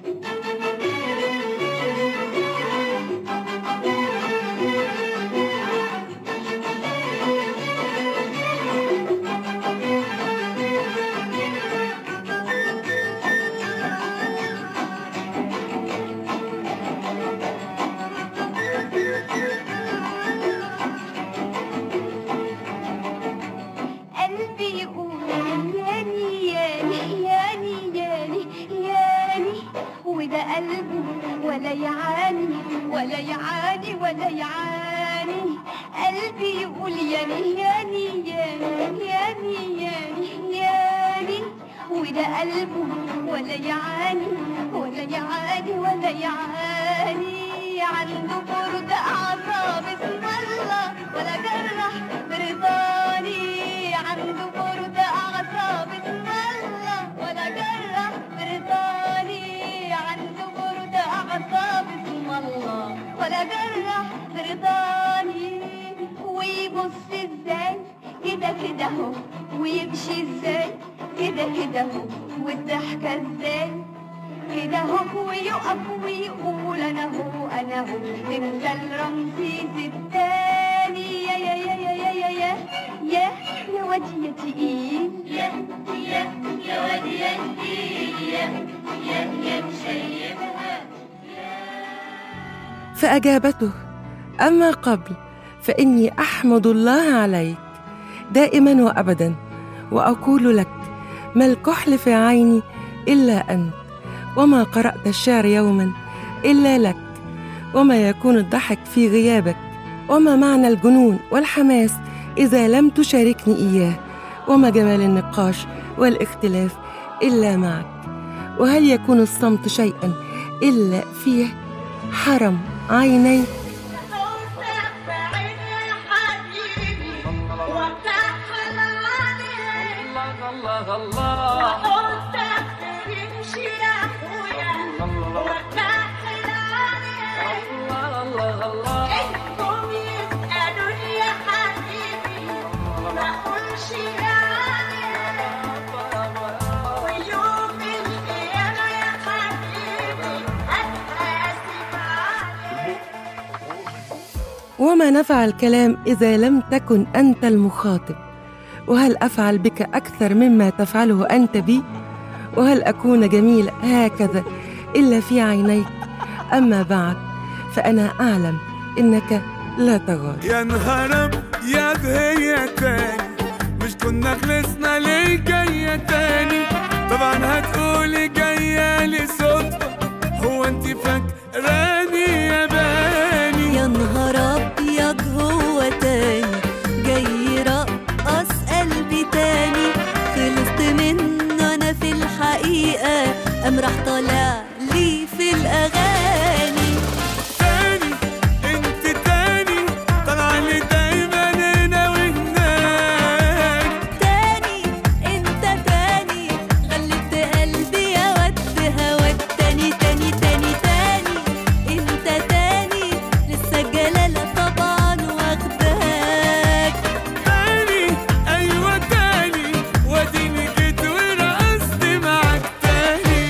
Speaker 16: قلبي يقول ياني ياني ياني ياني ياني وده قلبه ولا يعاني ولا يعاني ولا يعاني قلبي يقول ياني ياني ياني ياني ياني ياني وده قلبه ولا يعاني ولا يعاني ولا يعاني عنده برد أعصاب اسم الله ولا جرح برضاني عنده برد أعصاب اسم الله ولا جرح برضاني عنده برد أعصاب اسم الله ولا جرح برضاني ويبص ازاي كده كده اهو ويمشي ازاي كده كده اهو والضحكة ازاي كده هو ويقف ويقول انا هو انا هو تمثال رمسيس التاني يا يا يا يا يا يا يا يا يا وادي يا تقيل يا يا يا وادي يا تقيل يا يا يا مشيبها
Speaker 3: فأجابته أما قبل فإني أحمد الله عليك دائما وأبدا وأقول لك ما الكحل في عيني إلا أنت وما قرأت الشعر يوما إلا لك وما يكون الضحك في غيابك وما معنى الجنون والحماس إذا لم تشاركني إياه وما جمال النقاش والاختلاف إلا معك وهل يكون الصمت شيئا إلا فيه حرم عينيك
Speaker 15: الله الله وحطك تمشي يا اخويا وارتاح العالي الله الله الله انكم يسألوا يا حبيبي ما اقولش يعني ويوم القيامة يا حبيبي هتحاسب عليك
Speaker 3: وما وما نفع الكلام إذا لم تكن أنت المخاطب وهل أفعل بك أكثر مما تفعله أنت بي وهل أكون جميل هكذا إلا في عينيك أما بعد فأنا أعلم إنك لا تغار
Speaker 14: يا نهار يا هي تاني مش كنا خلصنا ليه جاية تاني طبعا هتقولي جاية لي صدفة هو انت فاكراني يا باني
Speaker 18: يا نهار ابيض هو تاني جاي رقص قلبي تاني خلصت منه انا في الحقيقه قام راح طالع لي في الاغاني
Speaker 14: تاني انت تاني طالعة لي دايما هنا وهناك
Speaker 18: تاني انت تاني غلبت قلبي يا ود هواك تاني تاني تاني تاني انت تاني لسه الجلاله طبعا واخداك
Speaker 14: تاني ايوه تاني واديني جيت ورقصت معاك تاني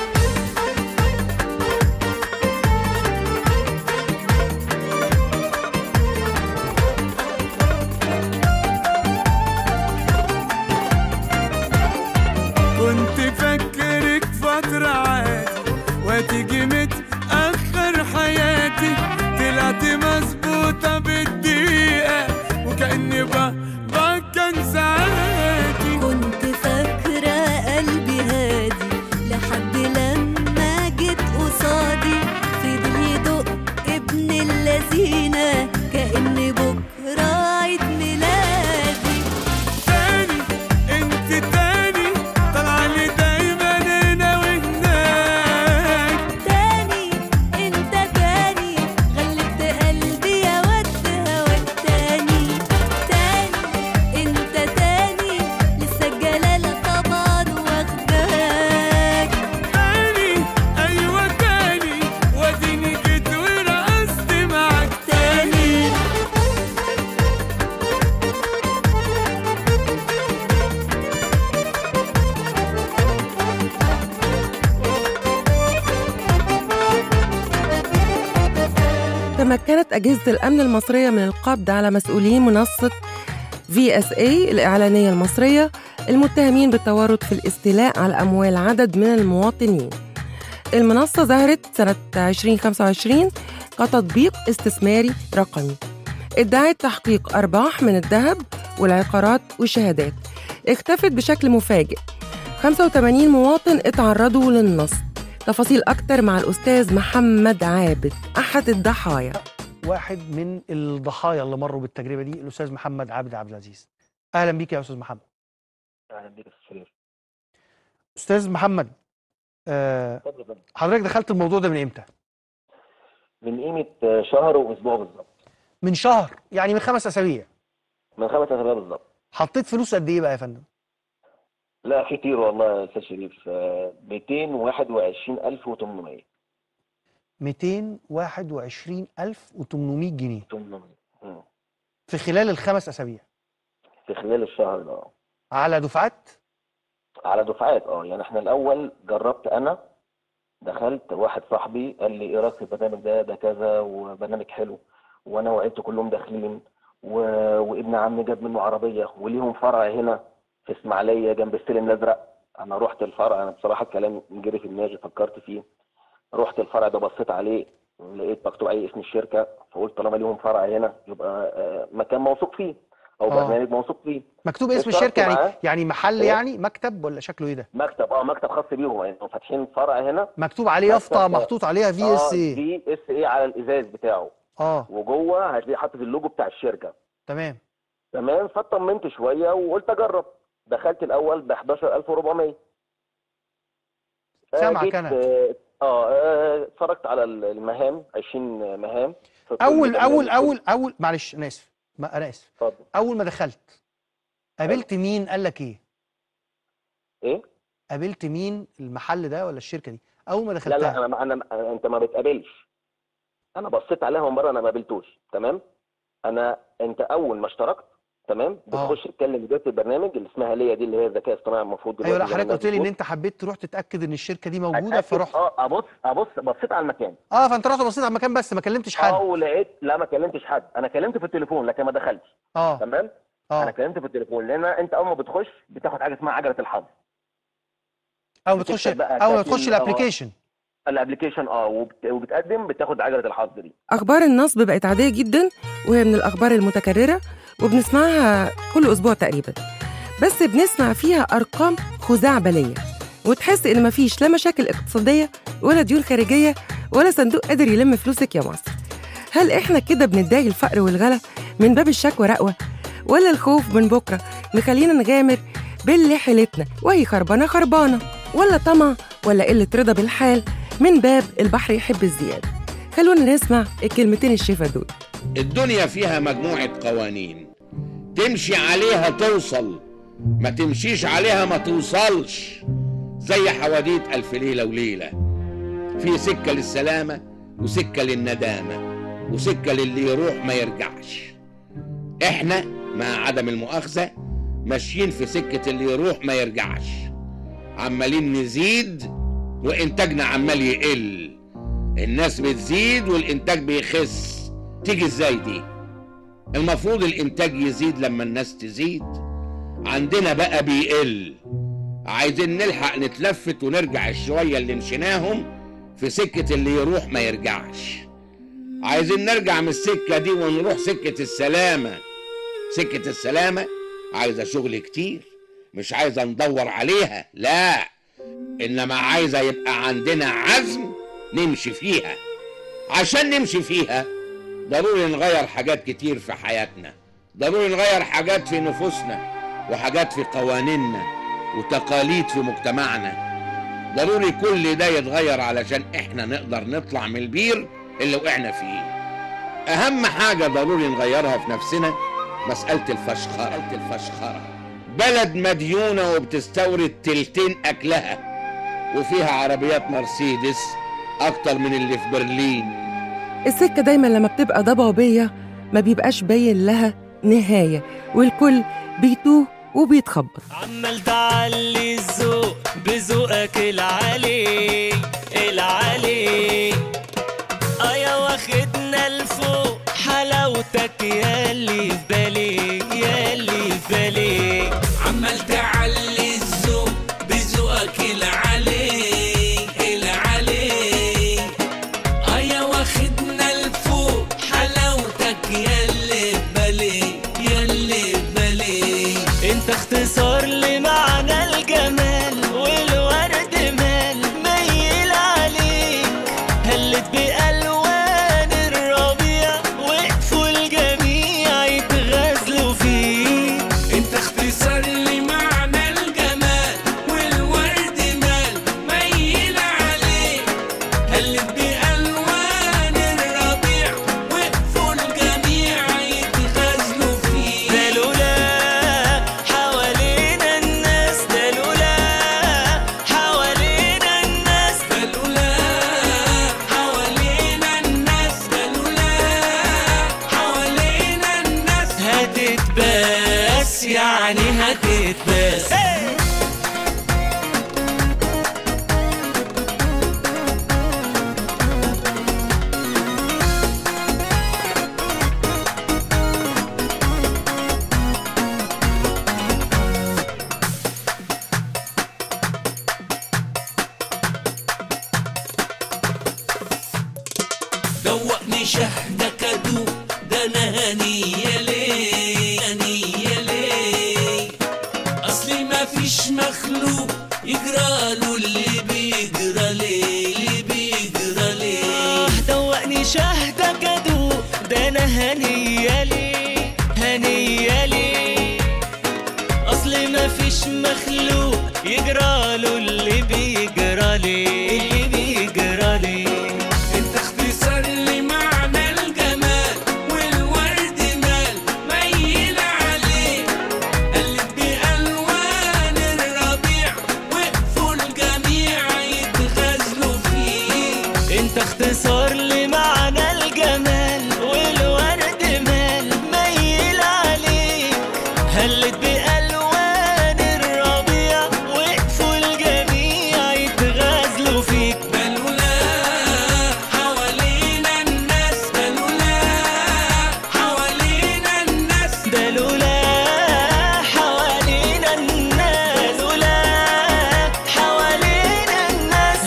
Speaker 14: كنت فاكرك فترة عادي وتيجي متأخر حياتي طلعت مظبوطة بالدقيقة وكأني بابا كان ساعاتي
Speaker 18: كنت فاكرة قلبي هادي لحد لما جيت قصادي فضل يدق ابن اللذينة كأن بكرة عيد ميلادي
Speaker 14: تاني انت تاني طالعة لي دايما هنا وهناك
Speaker 18: تاني انت تاني غلبت قلبي يا ود هواك تاني تاني انت تاني لسه الجلالة طبعا واخداك
Speaker 14: تاني ايوه تاني واديني جيت ورقصت معاك تاني
Speaker 3: تمكنت أجهزة الأمن المصرية من القبض على مسؤولين منصة في اس اي الإعلانية المصرية المتهمين بالتورط في الاستيلاء على أموال عدد من المواطنين المنصة ظهرت سنة 2025 كتطبيق استثماري رقمي ادعت تحقيق أرباح من الذهب والعقارات والشهادات اختفت بشكل مفاجئ 85 مواطن اتعرضوا للنصب تفاصيل أكتر مع الأستاذ محمد عابد أحد الضحايا
Speaker 19: واحد من الضحايا اللي مروا بالتجربه دي الاستاذ محمد عبد عبد العزيز اهلا بيك يا استاذ محمد
Speaker 20: اهلا بيك يا استاذ فرير
Speaker 19: استاذ محمد آه
Speaker 20: اتفضل يا فندم.
Speaker 19: حضرتك دخلت الموضوع ده من امتى
Speaker 20: من قيمه آه، شهر واسبوع بالظبط
Speaker 19: من شهر يعني من خمس اسابيع
Speaker 20: من خمس اسابيع بالظبط
Speaker 19: حطيت فلوس قد ايه بقى يا فندم
Speaker 20: لا كتير والله يا استاذ شريف آه، 221800
Speaker 19: 221800 جنيه
Speaker 20: 800 مم.
Speaker 19: في خلال الخمس اسابيع
Speaker 20: في خلال الشهر ده آه.
Speaker 19: على دفعات
Speaker 20: على دفعات اه يعني احنا الاول جربت انا دخلت واحد صاحبي قال لي ايه رايك في البرنامج ده ده كذا وبرنامج حلو وانا وعيلتي كلهم داخلين و... وابن عمي جاب منه عربيه وليهم فرع هنا في اسماعيليه جنب السلم الازرق انا رحت الفرع انا بصراحه الكلام جري في دماغي فكرت فيه رحت الفرع ده بصيت عليه لقيت مكتوب عليه اسم الشركه فقلت طالما ليهم فرع هنا يبقى آه، مكان موثوق فيه او
Speaker 19: آه.
Speaker 20: برنامج موثوق فيه
Speaker 19: مكتوب اسم
Speaker 20: اشتركت
Speaker 19: الشركه يعني
Speaker 20: معاه.
Speaker 19: يعني محل
Speaker 20: إيه؟
Speaker 19: يعني مكتب ولا شكله ايه ده
Speaker 20: مكتب اه مكتب خاص بيهم يعني هم فاتحين فرع هنا
Speaker 19: مكتوب عليه يافطه
Speaker 20: مكتب-
Speaker 19: محطوط عليها في اس ايه
Speaker 20: في اس ايه على الازاز بتاعه
Speaker 19: اه
Speaker 20: وجوه هتلاقي حاطط اللوجو بتاع الشركه
Speaker 19: تمام
Speaker 20: تمام فاطمنت شويه وقلت اجرب دخلت الاول ب 11400
Speaker 19: سامعك
Speaker 20: جيت،
Speaker 19: أنا.
Speaker 20: اه آه، اتفرجت على المهام 20 مهام في كل
Speaker 19: اول
Speaker 20: برنامج.
Speaker 19: اول اول اول معلش انا اسف ما انا اسف
Speaker 20: اتفضل
Speaker 19: اول ما دخلت قابلت مين قال لك ايه
Speaker 20: ايه
Speaker 19: قابلت مين المحل ده ولا الشركه دي اول ما
Speaker 20: لا
Speaker 19: دخلتها
Speaker 20: لا انا انا أنا- انت ما بتقابلش انا بصيت عليها مره انا ما قابلتوش تمام انا انت اول ما اشتركت تمام بتخش تكلم اداره البرنامج اللي اسمها ليا دي اللي هي الذكاء الاصطناعي المفروض
Speaker 19: ايوه لا
Speaker 20: دلوقتي زي ما
Speaker 19: حضرتك
Speaker 20: الناس
Speaker 19: قلت لي ان
Speaker 20: بتقول.
Speaker 19: انت حبيت تروح تتاكد ان الشركه دي موجوده
Speaker 20: أتأكد،
Speaker 19: فرحت
Speaker 20: اه ابص ابص بصيت على المكان
Speaker 19: اه فانت رحت بصيت على المكان بس ما كلمتش حد
Speaker 20: اه ولقيت لا ما كلمتش حد انا كلمت في التليفون لكن ما دخلتش
Speaker 19: اه
Speaker 20: تمام
Speaker 19: اه
Speaker 20: انا كلمت في التليفون لان انت اول ما بتخش بتاخد حاجه اسمها عجله الحظ
Speaker 19: اول ما تخش
Speaker 20: بتكتب بقى
Speaker 19: اول ما
Speaker 20: تسجيل-
Speaker 19: تخش
Speaker 20: آه.
Speaker 19: الابلكيشن
Speaker 20: الابلكيشن اه وبت... وبتقدم بتاخد عجله الحظ دي
Speaker 3: أخبار النصب بقت عادية جدا وهي من الأخبار المتكررة وبنسمعها كل أسبوع تقريبا بس بنسمع فيها أرقام خزعبلية وتحس إن مفيش لا مشاكل اقتصادية ولا ديون خارجية ولا صندوق قادر يلم فلوسك يا مصر هل إحنا كده بندعي الفقر والغلا من باب الشكوى رقوة ولا الخوف من بكرة مخلينا نغامر باللي حيلتنا وهي خربانة خربانة ولا طمع ولا قلة رضا بالحال من باب البحر يحب الزيادة خلونا نسمع الكلمتين الشفا دول
Speaker 21: الدنيا فيها مجموعة قوانين تمشي عليها توصل ما تمشيش عليها ما توصلش زي حواديت ألف ليلة وليلة في سكة للسلامة وسكة للندامة وسكة للي يروح ما يرجعش احنا مع عدم المؤاخذة ماشيين في سكة اللي يروح ما يرجعش عمالين نزيد وإنتاجنا عمال يقل الناس بتزيد والإنتاج بيخس تيجي ازاي دي المفروض الإنتاج يزيد لما الناس تزيد عندنا بقى بيقل عايزين نلحق نتلفت ونرجع الشوية اللي مشيناهم في سكة اللي يروح ما يرجعش عايزين نرجع من السكة دي ونروح سكة السلامة سكة السلامة عايزة شغل كتير مش عايزة ندور عليها لا إنما عايزة يبقى عندنا عزم نمشي فيها عشان نمشي فيها ضروري نغير حاجات كتير في حياتنا ضروري نغير حاجات في نفوسنا وحاجات في قوانيننا وتقاليد في مجتمعنا ضروري كل ده يتغير علشان احنا نقدر نطلع من البير اللي وقعنا فيه اهم حاجة ضروري نغيرها في نفسنا مسألة الفشخرة الفشخرة بلد مديونة وبتستورد تلتين أكلها وفيها عربيات مرسيدس أكتر من اللي في برلين
Speaker 3: السكة دايما لما بتبقى ضبابية ما بيبقاش باين لها نهاية والكل بيتوه وبيتخبط
Speaker 2: عمال تعلي الذوق بذوقك العالي العالي اه يا واخدنا لفوق حلاوتك ياللي في بالي ياللي في بالي
Speaker 15: عمال تعلي الذوق بذوقك العلي العلي اه يا واخدنا لفوق حلاوتك ياللي في بالي ياللي في بالي
Speaker 2: انت اختصار لمعنى الجمال والورد مال ميل عليك هلت بألوان الربيع وقفوا الجميع يتغزلوا فيك
Speaker 15: انت اختصار لمعنى الجمال والورد مال ميل عليك قلب بألوان الربيع وقفوا الجميع يتغزلوا فيه
Speaker 2: ده لولا حوالينا الناس ده لولا حوالينا الناس
Speaker 15: ده لولا حوالينا الناس ده لولا حوالينا الناس
Speaker 2: هتتباس يعني هتتباس
Speaker 15: دوقني شهدك ادوق ده انا هنية ليه هنية ليه اصلي ما فيش مخلوق يجراله اللي بيجرى ليه اللي بيجرى ليه
Speaker 2: دوقني شهدك ادوق ده انا هنية ليه هنية ليه اصل ما فيش مخلوق يجراله اللي بيجرى ليه اللي بيجرى ليه
Speaker 15: انت اختصار لمعنى الجمال والورد مال ميل عليه قلب بألوان الربيع وقفوا الجميع يتغزلوا فيه
Speaker 2: انت اختصار لمعنى الجمال والورد مال ميل عليك هلت بألوان الربيع وقفوا الجميع يتغازلوا فيك
Speaker 15: بلولا حوالينا الناس بلولا حوالينا الناس
Speaker 2: ده لولا حوالينا الناس لولا حوالينا الناس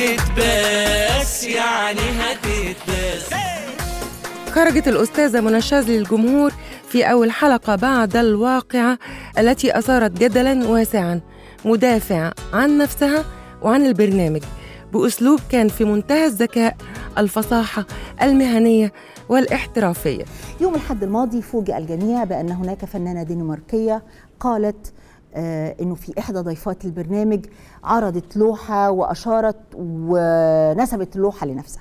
Speaker 2: هتتباس يعني هتتباس
Speaker 3: خرجت الأستاذة منى الشاذلي للجمهور في أول حلقة بعد الواقعة التي أثارت جدلا واسعا مدافع عن نفسها وعن البرنامج بأسلوب كان في منتهى الذكاء الفصاحة المهنية والاحترافية
Speaker 1: يوم الحد الماضي فوجئ الجميع بأن هناك فنانة دنماركية قالت آه انه في احدى ضيفات البرنامج عرضت لوحه واشارت ونسبت اللوحه لنفسها.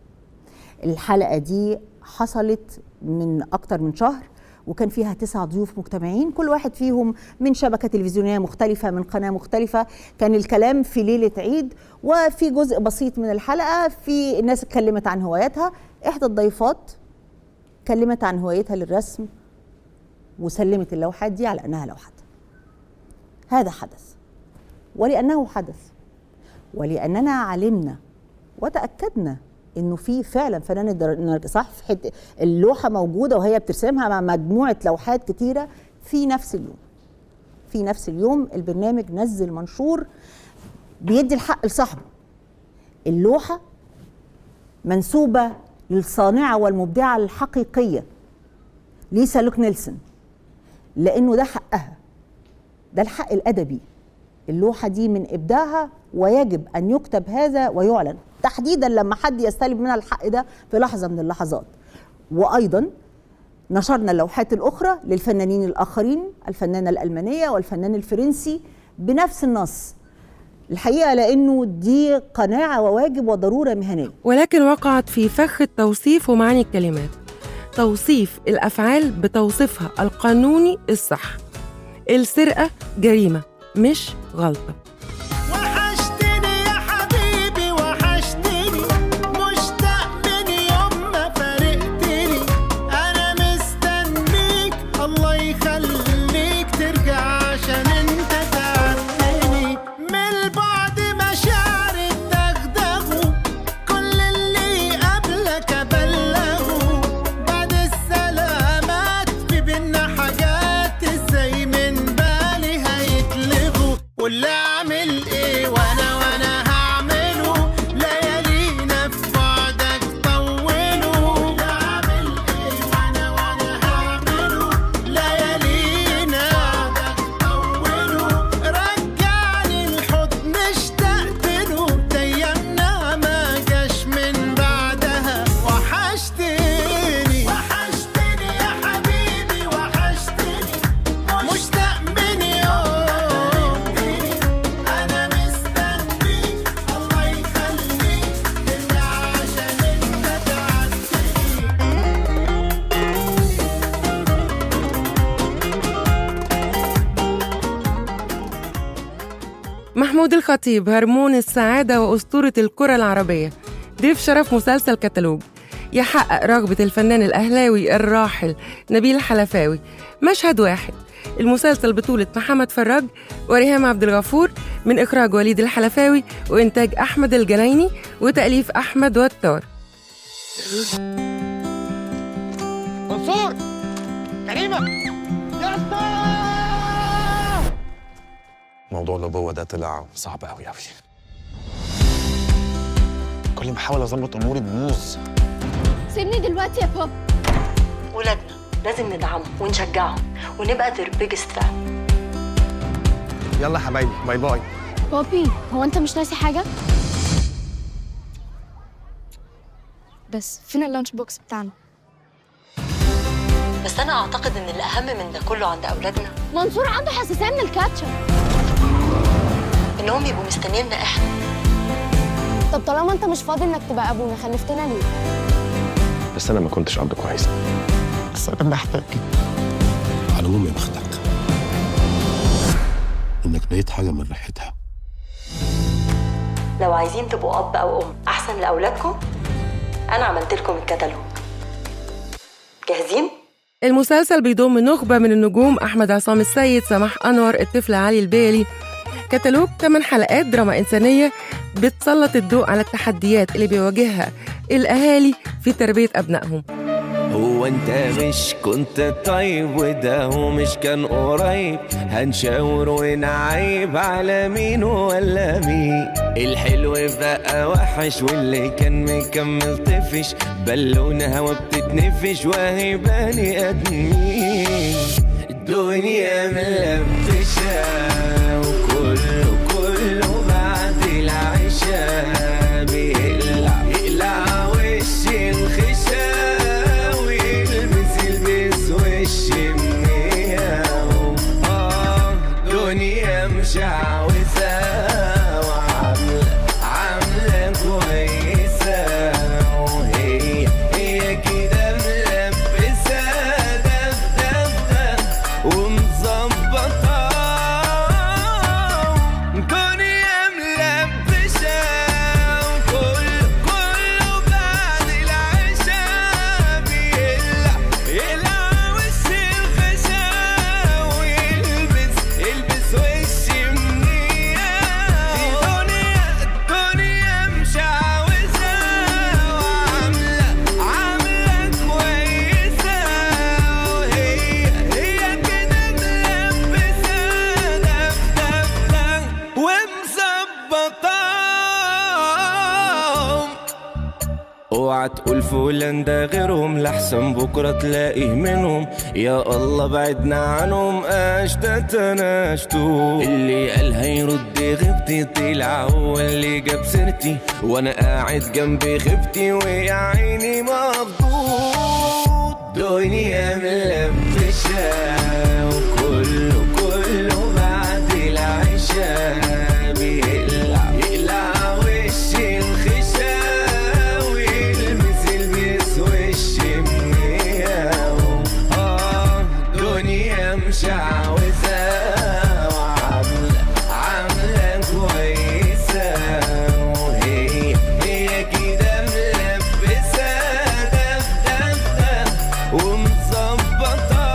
Speaker 1: الحلقه دي حصلت من اكتر من شهر وكان فيها تسع ضيوف مجتمعين كل واحد فيهم من شبكة تلفزيونية مختلفة من قناة مختلفة كان الكلام في ليلة عيد وفي جزء بسيط من الحلقة في الناس اتكلمت عن هواياتها إحدى الضيفات اتكلمت عن هوايتها للرسم وسلمت اللوحات دي على أنها لوحتها هذا حدث ولأنه حدث ولأننا علمنا وتأكدنا انه في فعلا فنان الدر- صح في حته اللوحه موجوده وهي بترسمها مع مجموعه لوحات كتيره في نفس اليوم في نفس اليوم البرنامج نزل منشور بيدي الحق لصاحبه اللوحه منسوبه للصانعه والمبدعه الحقيقيه ليسا لوك نيلسون لانه ده حقها ده الحق الادبي اللوحه دي من ابداعها ويجب ان يكتب هذا ويعلن تحديدا لما حد يستلم منها الحق ده في لحظه من اللحظات وايضا نشرنا اللوحات الاخرى للفنانين الاخرين الفنانه الالمانيه والفنان الفرنسي بنفس النص الحقيقه لانه دي قناعه وواجب وضروره مهنيه
Speaker 3: ولكن وقعت في فخ التوصيف ومعاني الكلمات توصيف الأفعال بتوصيفها القانوني الصح السرقة جريمة مش غلطة
Speaker 2: وحشتني يا حبيبي وحشتني مشتاق من يوم ما فارقتني انا مستنيك الله يخليك ترجع عشان انت تعبتني من البعد مشاعري تدغدغوا كل اللي قبلك ابلغوا بعد السلامات في بينا حاجات ازاي من بالي هيتلغوا واللي اعمل ايه وانا وانا هعمله ليالينا في بعدك طولوا واللي اعمل ايه وانا وانا هعمله ليالينا بعدك طولوا رجعني الحضن اشتقت له ايامنا ما جاش من بعدها وحشتني وحشتني يا حبيبي وحشتني مشتاق من يوم انا مستنيك الله يخليك ترجع عشان انت تعبتني
Speaker 3: محمود الخطيب هرمون السعادة وأسطورة الكرة العربية ضيف شرف مسلسل كتالوج يحقق رغبة الفنان الأهلاوي الراحل نبيل حلفاوي مشهد واحد المسلسل بطولة محمد فراج وريهام عبد الغفور من إخراج وليد الحلفاوي وإنتاج أحمد الجنايني وتأليف أحمد وتار
Speaker 2: منصور كريمة يا اسطى
Speaker 22: موضوع الابوه ده طلع صعب قوي قوي كل ما احاول اظبط اموري ببوظ
Speaker 16: سيبني دلوقتي يا بابا
Speaker 23: ولادنا لازم ندعمهم ونشجعهم ونبقى their biggest fan
Speaker 22: يلا يا حبايبي باي باي
Speaker 16: بابي هو انت مش ناسي حاجة؟ بس فين اللانش بوكس بتاعنا؟
Speaker 23: بس أنا أعتقد إن الأهم من ده كله عند أولادنا
Speaker 16: منصور عنده حساسية من الكاتشب
Speaker 23: إنهم يبقوا مستنيينا إحنا
Speaker 16: طب طالما انت مش فاضي انك تبقى ابونا خلفتنا ليه؟
Speaker 22: بس انا ما كنتش اب كويس بس انا محتاج
Speaker 24: على العموم يا بختك انك لقيت حاجه من ريحتها
Speaker 23: لو عايزين تبقوا أب أو أم أحسن لأولادكم أنا عملت لكم الكتالوج جاهزين؟
Speaker 3: المسلسل بيضم نخبة من النجوم أحمد عصام السيد سماح أنور الطفل علي البالي كتالوج 8 حلقات دراما إنسانية بتسلط الضوء على التحديات اللي بيواجهها الأهالي في تربية أبنائهم
Speaker 2: هو انت مش كنت طيب وده هو مش كان قريب هنشاور ونعيب على مين ولا مين الحلو بقى وحش واللي كان مكمل طفش بالون هوا بتتنفش وهي بني ادمين الدنيا ملبشة وكله كله بعد العشاء بيقلع يقلع وش الخشا ويلبس يلبس وش منياو اه دنيا مشعوذة وعاملة عاملة كويسة وهي هي كده ملبسة دف دف دف ومظبطة دنيا ملبسة وكل كله بعد العشاء بيقلع يقلع وش الخشا ويلبس يلبس وش منية دنيا الدنيا مشعوذة وعاملة عاملة كويسة وهي هي كده ملبسة دف دف دف ومظبطة اوعى تقول فلان ده غيرهم لحسن بكره تلاقيه منهم يا الله بعدنا عنهم اشتت انا اشتو اللي قال هيرد غيبتي طلع هو اللي جاب سيرتي وانا قاعد جنبي غيبتي ويا عيني مخضوض دنيا ملبشة وكله كله بعد العشاء بيقلع يقلع وش الخشا ويلبس يلبس وش منياو اه دنيا مشعوذة وعاملة عاملة كويسة وهي هي كده ملبسة دف دف دف ومظبطة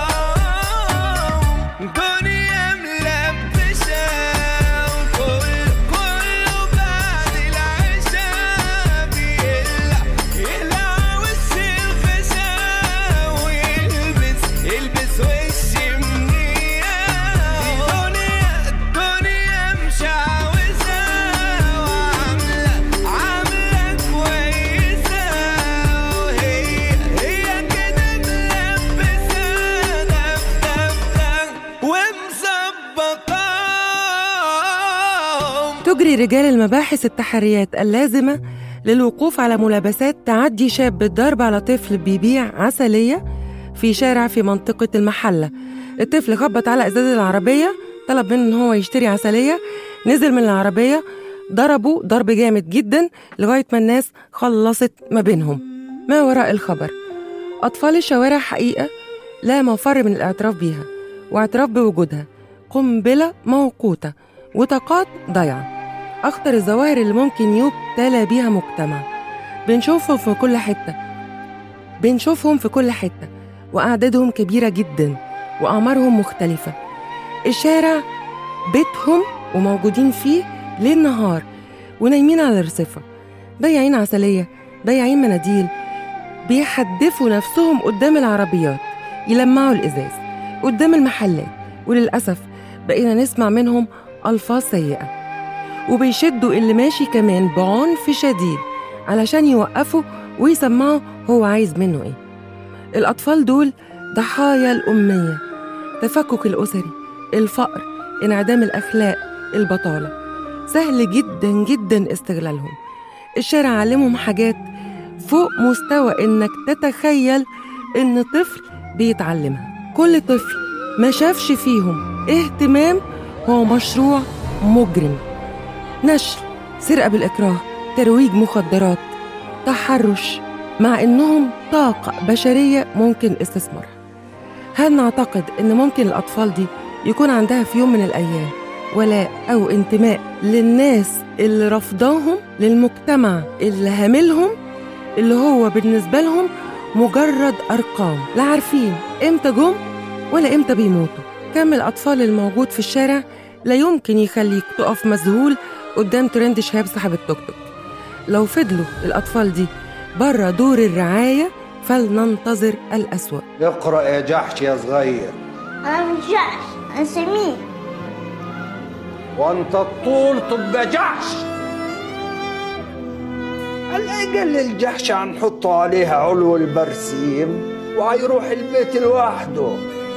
Speaker 2: دنيا ملبسة وكل كله بعد العشاء بيقلع يقلع وش الخشا ويلبس يلبس وش منية دنيا الدنيا مشعوذة وعاملة عاملة كويسة وهي هي كده ملبسة دف دف دف ومظبطة
Speaker 3: تجري رجال المباحث التحريات اللازمة للوقوف على ملابسات تعدي شاب بالضرب على طفل بيبيع عسلية في شارع في منطقة المحلة الطفل خبط على إزاز العربية طلب منه إن هو يشتري عسلية نزل من العربية ضربه ضرب جامد جدا لغاية ما الناس خلصت ما بينهم ما وراء الخبر أطفال الشوارع حقيقة لا مفر من الاعتراف بيها واعتراف بوجودها قنبلة موقوتة وطاقات ضايعة أخطر الظواهر اللي ممكن يبتلى بيها مجتمع بنشوفهم في كل حتة بنشوفهم في كل حتة وأعدادهم كبيرة جدا وأعمارهم مختلفة الشارع بيتهم وموجودين فيه ليل نهار ونايمين على الرصيفة بايعين عسلية بايعين مناديل بيحدفوا نفسهم قدام العربيات يلمعوا الإزاز قدام المحلات وللأسف بقينا نسمع منهم ألفاظ سيئة وبيشدوا اللي ماشي كمان بعنف شديد علشان يوقفوا ويسمعوا هو عايز منه ايه الأطفال دول ضحايا الأمية تفكك الأسري الفقر انعدام الأخلاق البطالة سهل جدا جدا استغلالهم الشارع علمهم حاجات فوق مستوى إنك تتخيل إن طفل بيتعلمها كل طفل ما شافش فيهم اهتمام هو مشروع مجرم نشل سرقة بالإكراه ترويج مخدرات تحرش مع إنهم طاقة بشرية ممكن استثمارها هل نعتقد إن ممكن الأطفال دي يكون عندها في يوم من الأيام ولاء أو انتماء للناس اللي رفضاهم للمجتمع اللي هاملهم اللي هو بالنسبة لهم مجرد أرقام لا عارفين إمتى جم ولا إمتى بيموتوا كم الأطفال الموجود في الشارع لا يمكن يخليك تقف مذهول قدام ترند شهاب صاحب التوك توك لو فضلوا الأطفال دي بره دور الرعاية فلننتظر الأسوأ
Speaker 4: اقرأ يا جحش يا صغير
Speaker 16: أنا مش جحش أنا سمين
Speaker 4: وانت الطول تبقى جحش الأقل الجحش هنحطه عليها علو البرسيم وهيروح البيت لوحده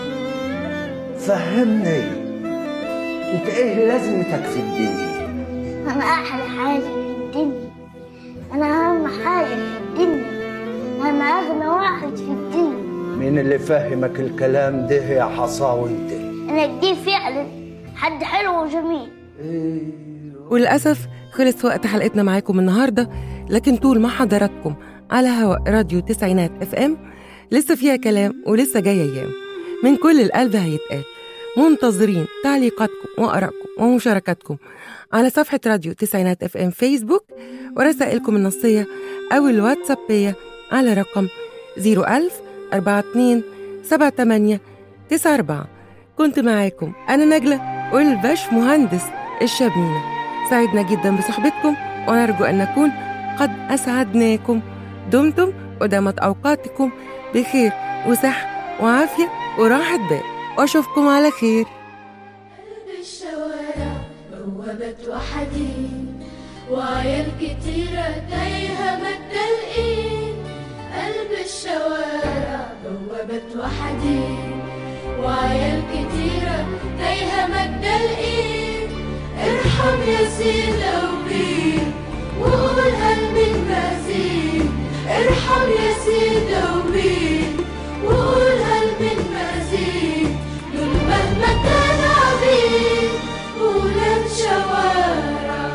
Speaker 4: فهمني انت ايه لازمتك في الدنيا
Speaker 16: أنا أحلى حاجة في الدنيا أنا أهم حاجة في الدنيا أنا أغنى واحد في الدنيا
Speaker 4: مين اللي فهمك الكلام ده يا حصاوي انت
Speaker 16: أنا دي فعلا حد حلو وجميل
Speaker 3: وللأسف خلص وقت حلقتنا معاكم النهاردة لكن طول ما حضراتكم على هواء راديو تسعينات اف ام لسه فيها كلام ولسه جاية أيام من كل القلب هيتقال منتظرين تعليقاتكم وآرائكم ومشاركاتكم على صفحة راديو تسعينات اف ام فيسبوك ورسائلكم النصية أو الواتسابية على رقم 01000 42 78 94 كنت معاكم أنا نجلة والباش مهندس الشابينة سعدنا جدا بصحبتكم ونرجو أن نكون قد أسعدناكم دمتم ودامت أوقاتكم بخير وصحة وعافية وراحة بال وأشوفكم على خير
Speaker 6: الشوارع بوابة وحديد وعيال كتيرة تايهة مادة الإيد قلب الشوارع بوابة وحديد وعيال كتيرة تايهة مادة الإيد ارحم يا سيدة وبيه وقول قلبي المزيد ارحم يا سيدة وبيه وقول قلبي المزيد دول مهما كان عبيد ولاد شوارع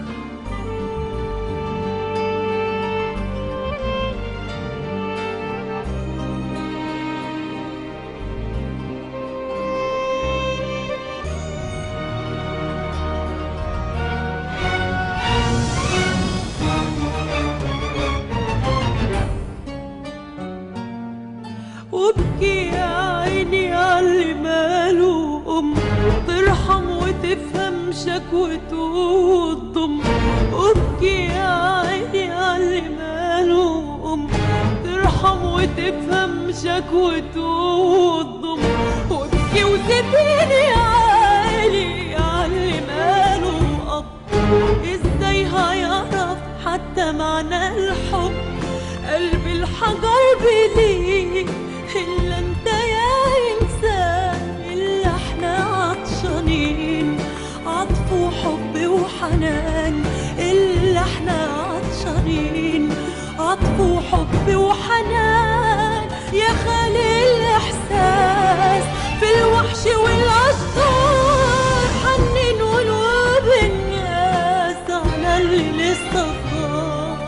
Speaker 7: وابكي يا عيني عاللي ماله أم ترحم وتفهم شكوته وتضم وابكي يا عيني عاللي ماله أم ترحم وتفهم شكوته وتضم وابكي وسيبيني عالي عاللي ماله أب ازاي هيعرف حتى معنى الحب قلب الحجر بليه إلا انت يا إنسان إلا احنا عطشانين عطف وحب وحنان إلا احنا عطشانين عطف وحب وحنان يا خالي الإحساس في الوحش والأشجار حنين قلوب الناس على اللي لسه صار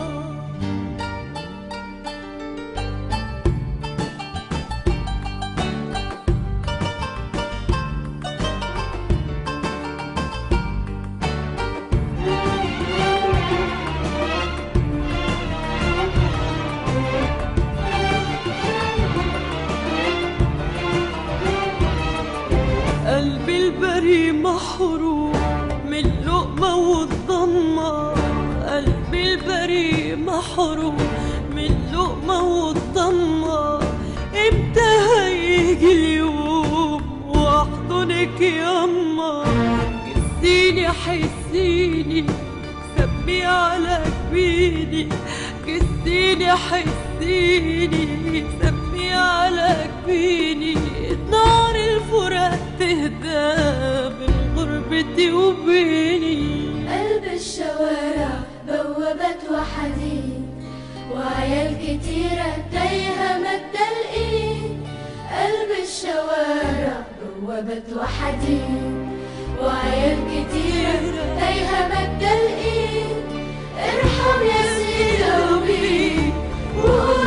Speaker 7: قلبي البري محروم من اللقمة والضمة قلبي البري محروم من اللقمة والضمة امتى هيجي اليوم واحضنك ياما كسيني حسيني سمي على جبيني كسيني حسيني سمي على جبيني نار الفراق تهدى من غربتي وبيني
Speaker 6: قلب الشوارع بوابة وحديد وعيال كتيرة تايهة مادة الإيد قلب الشوارع بوابة وحديد وعيال كتيرة تايهة مادة الإيد ارحم يا سيدة وبيه وقول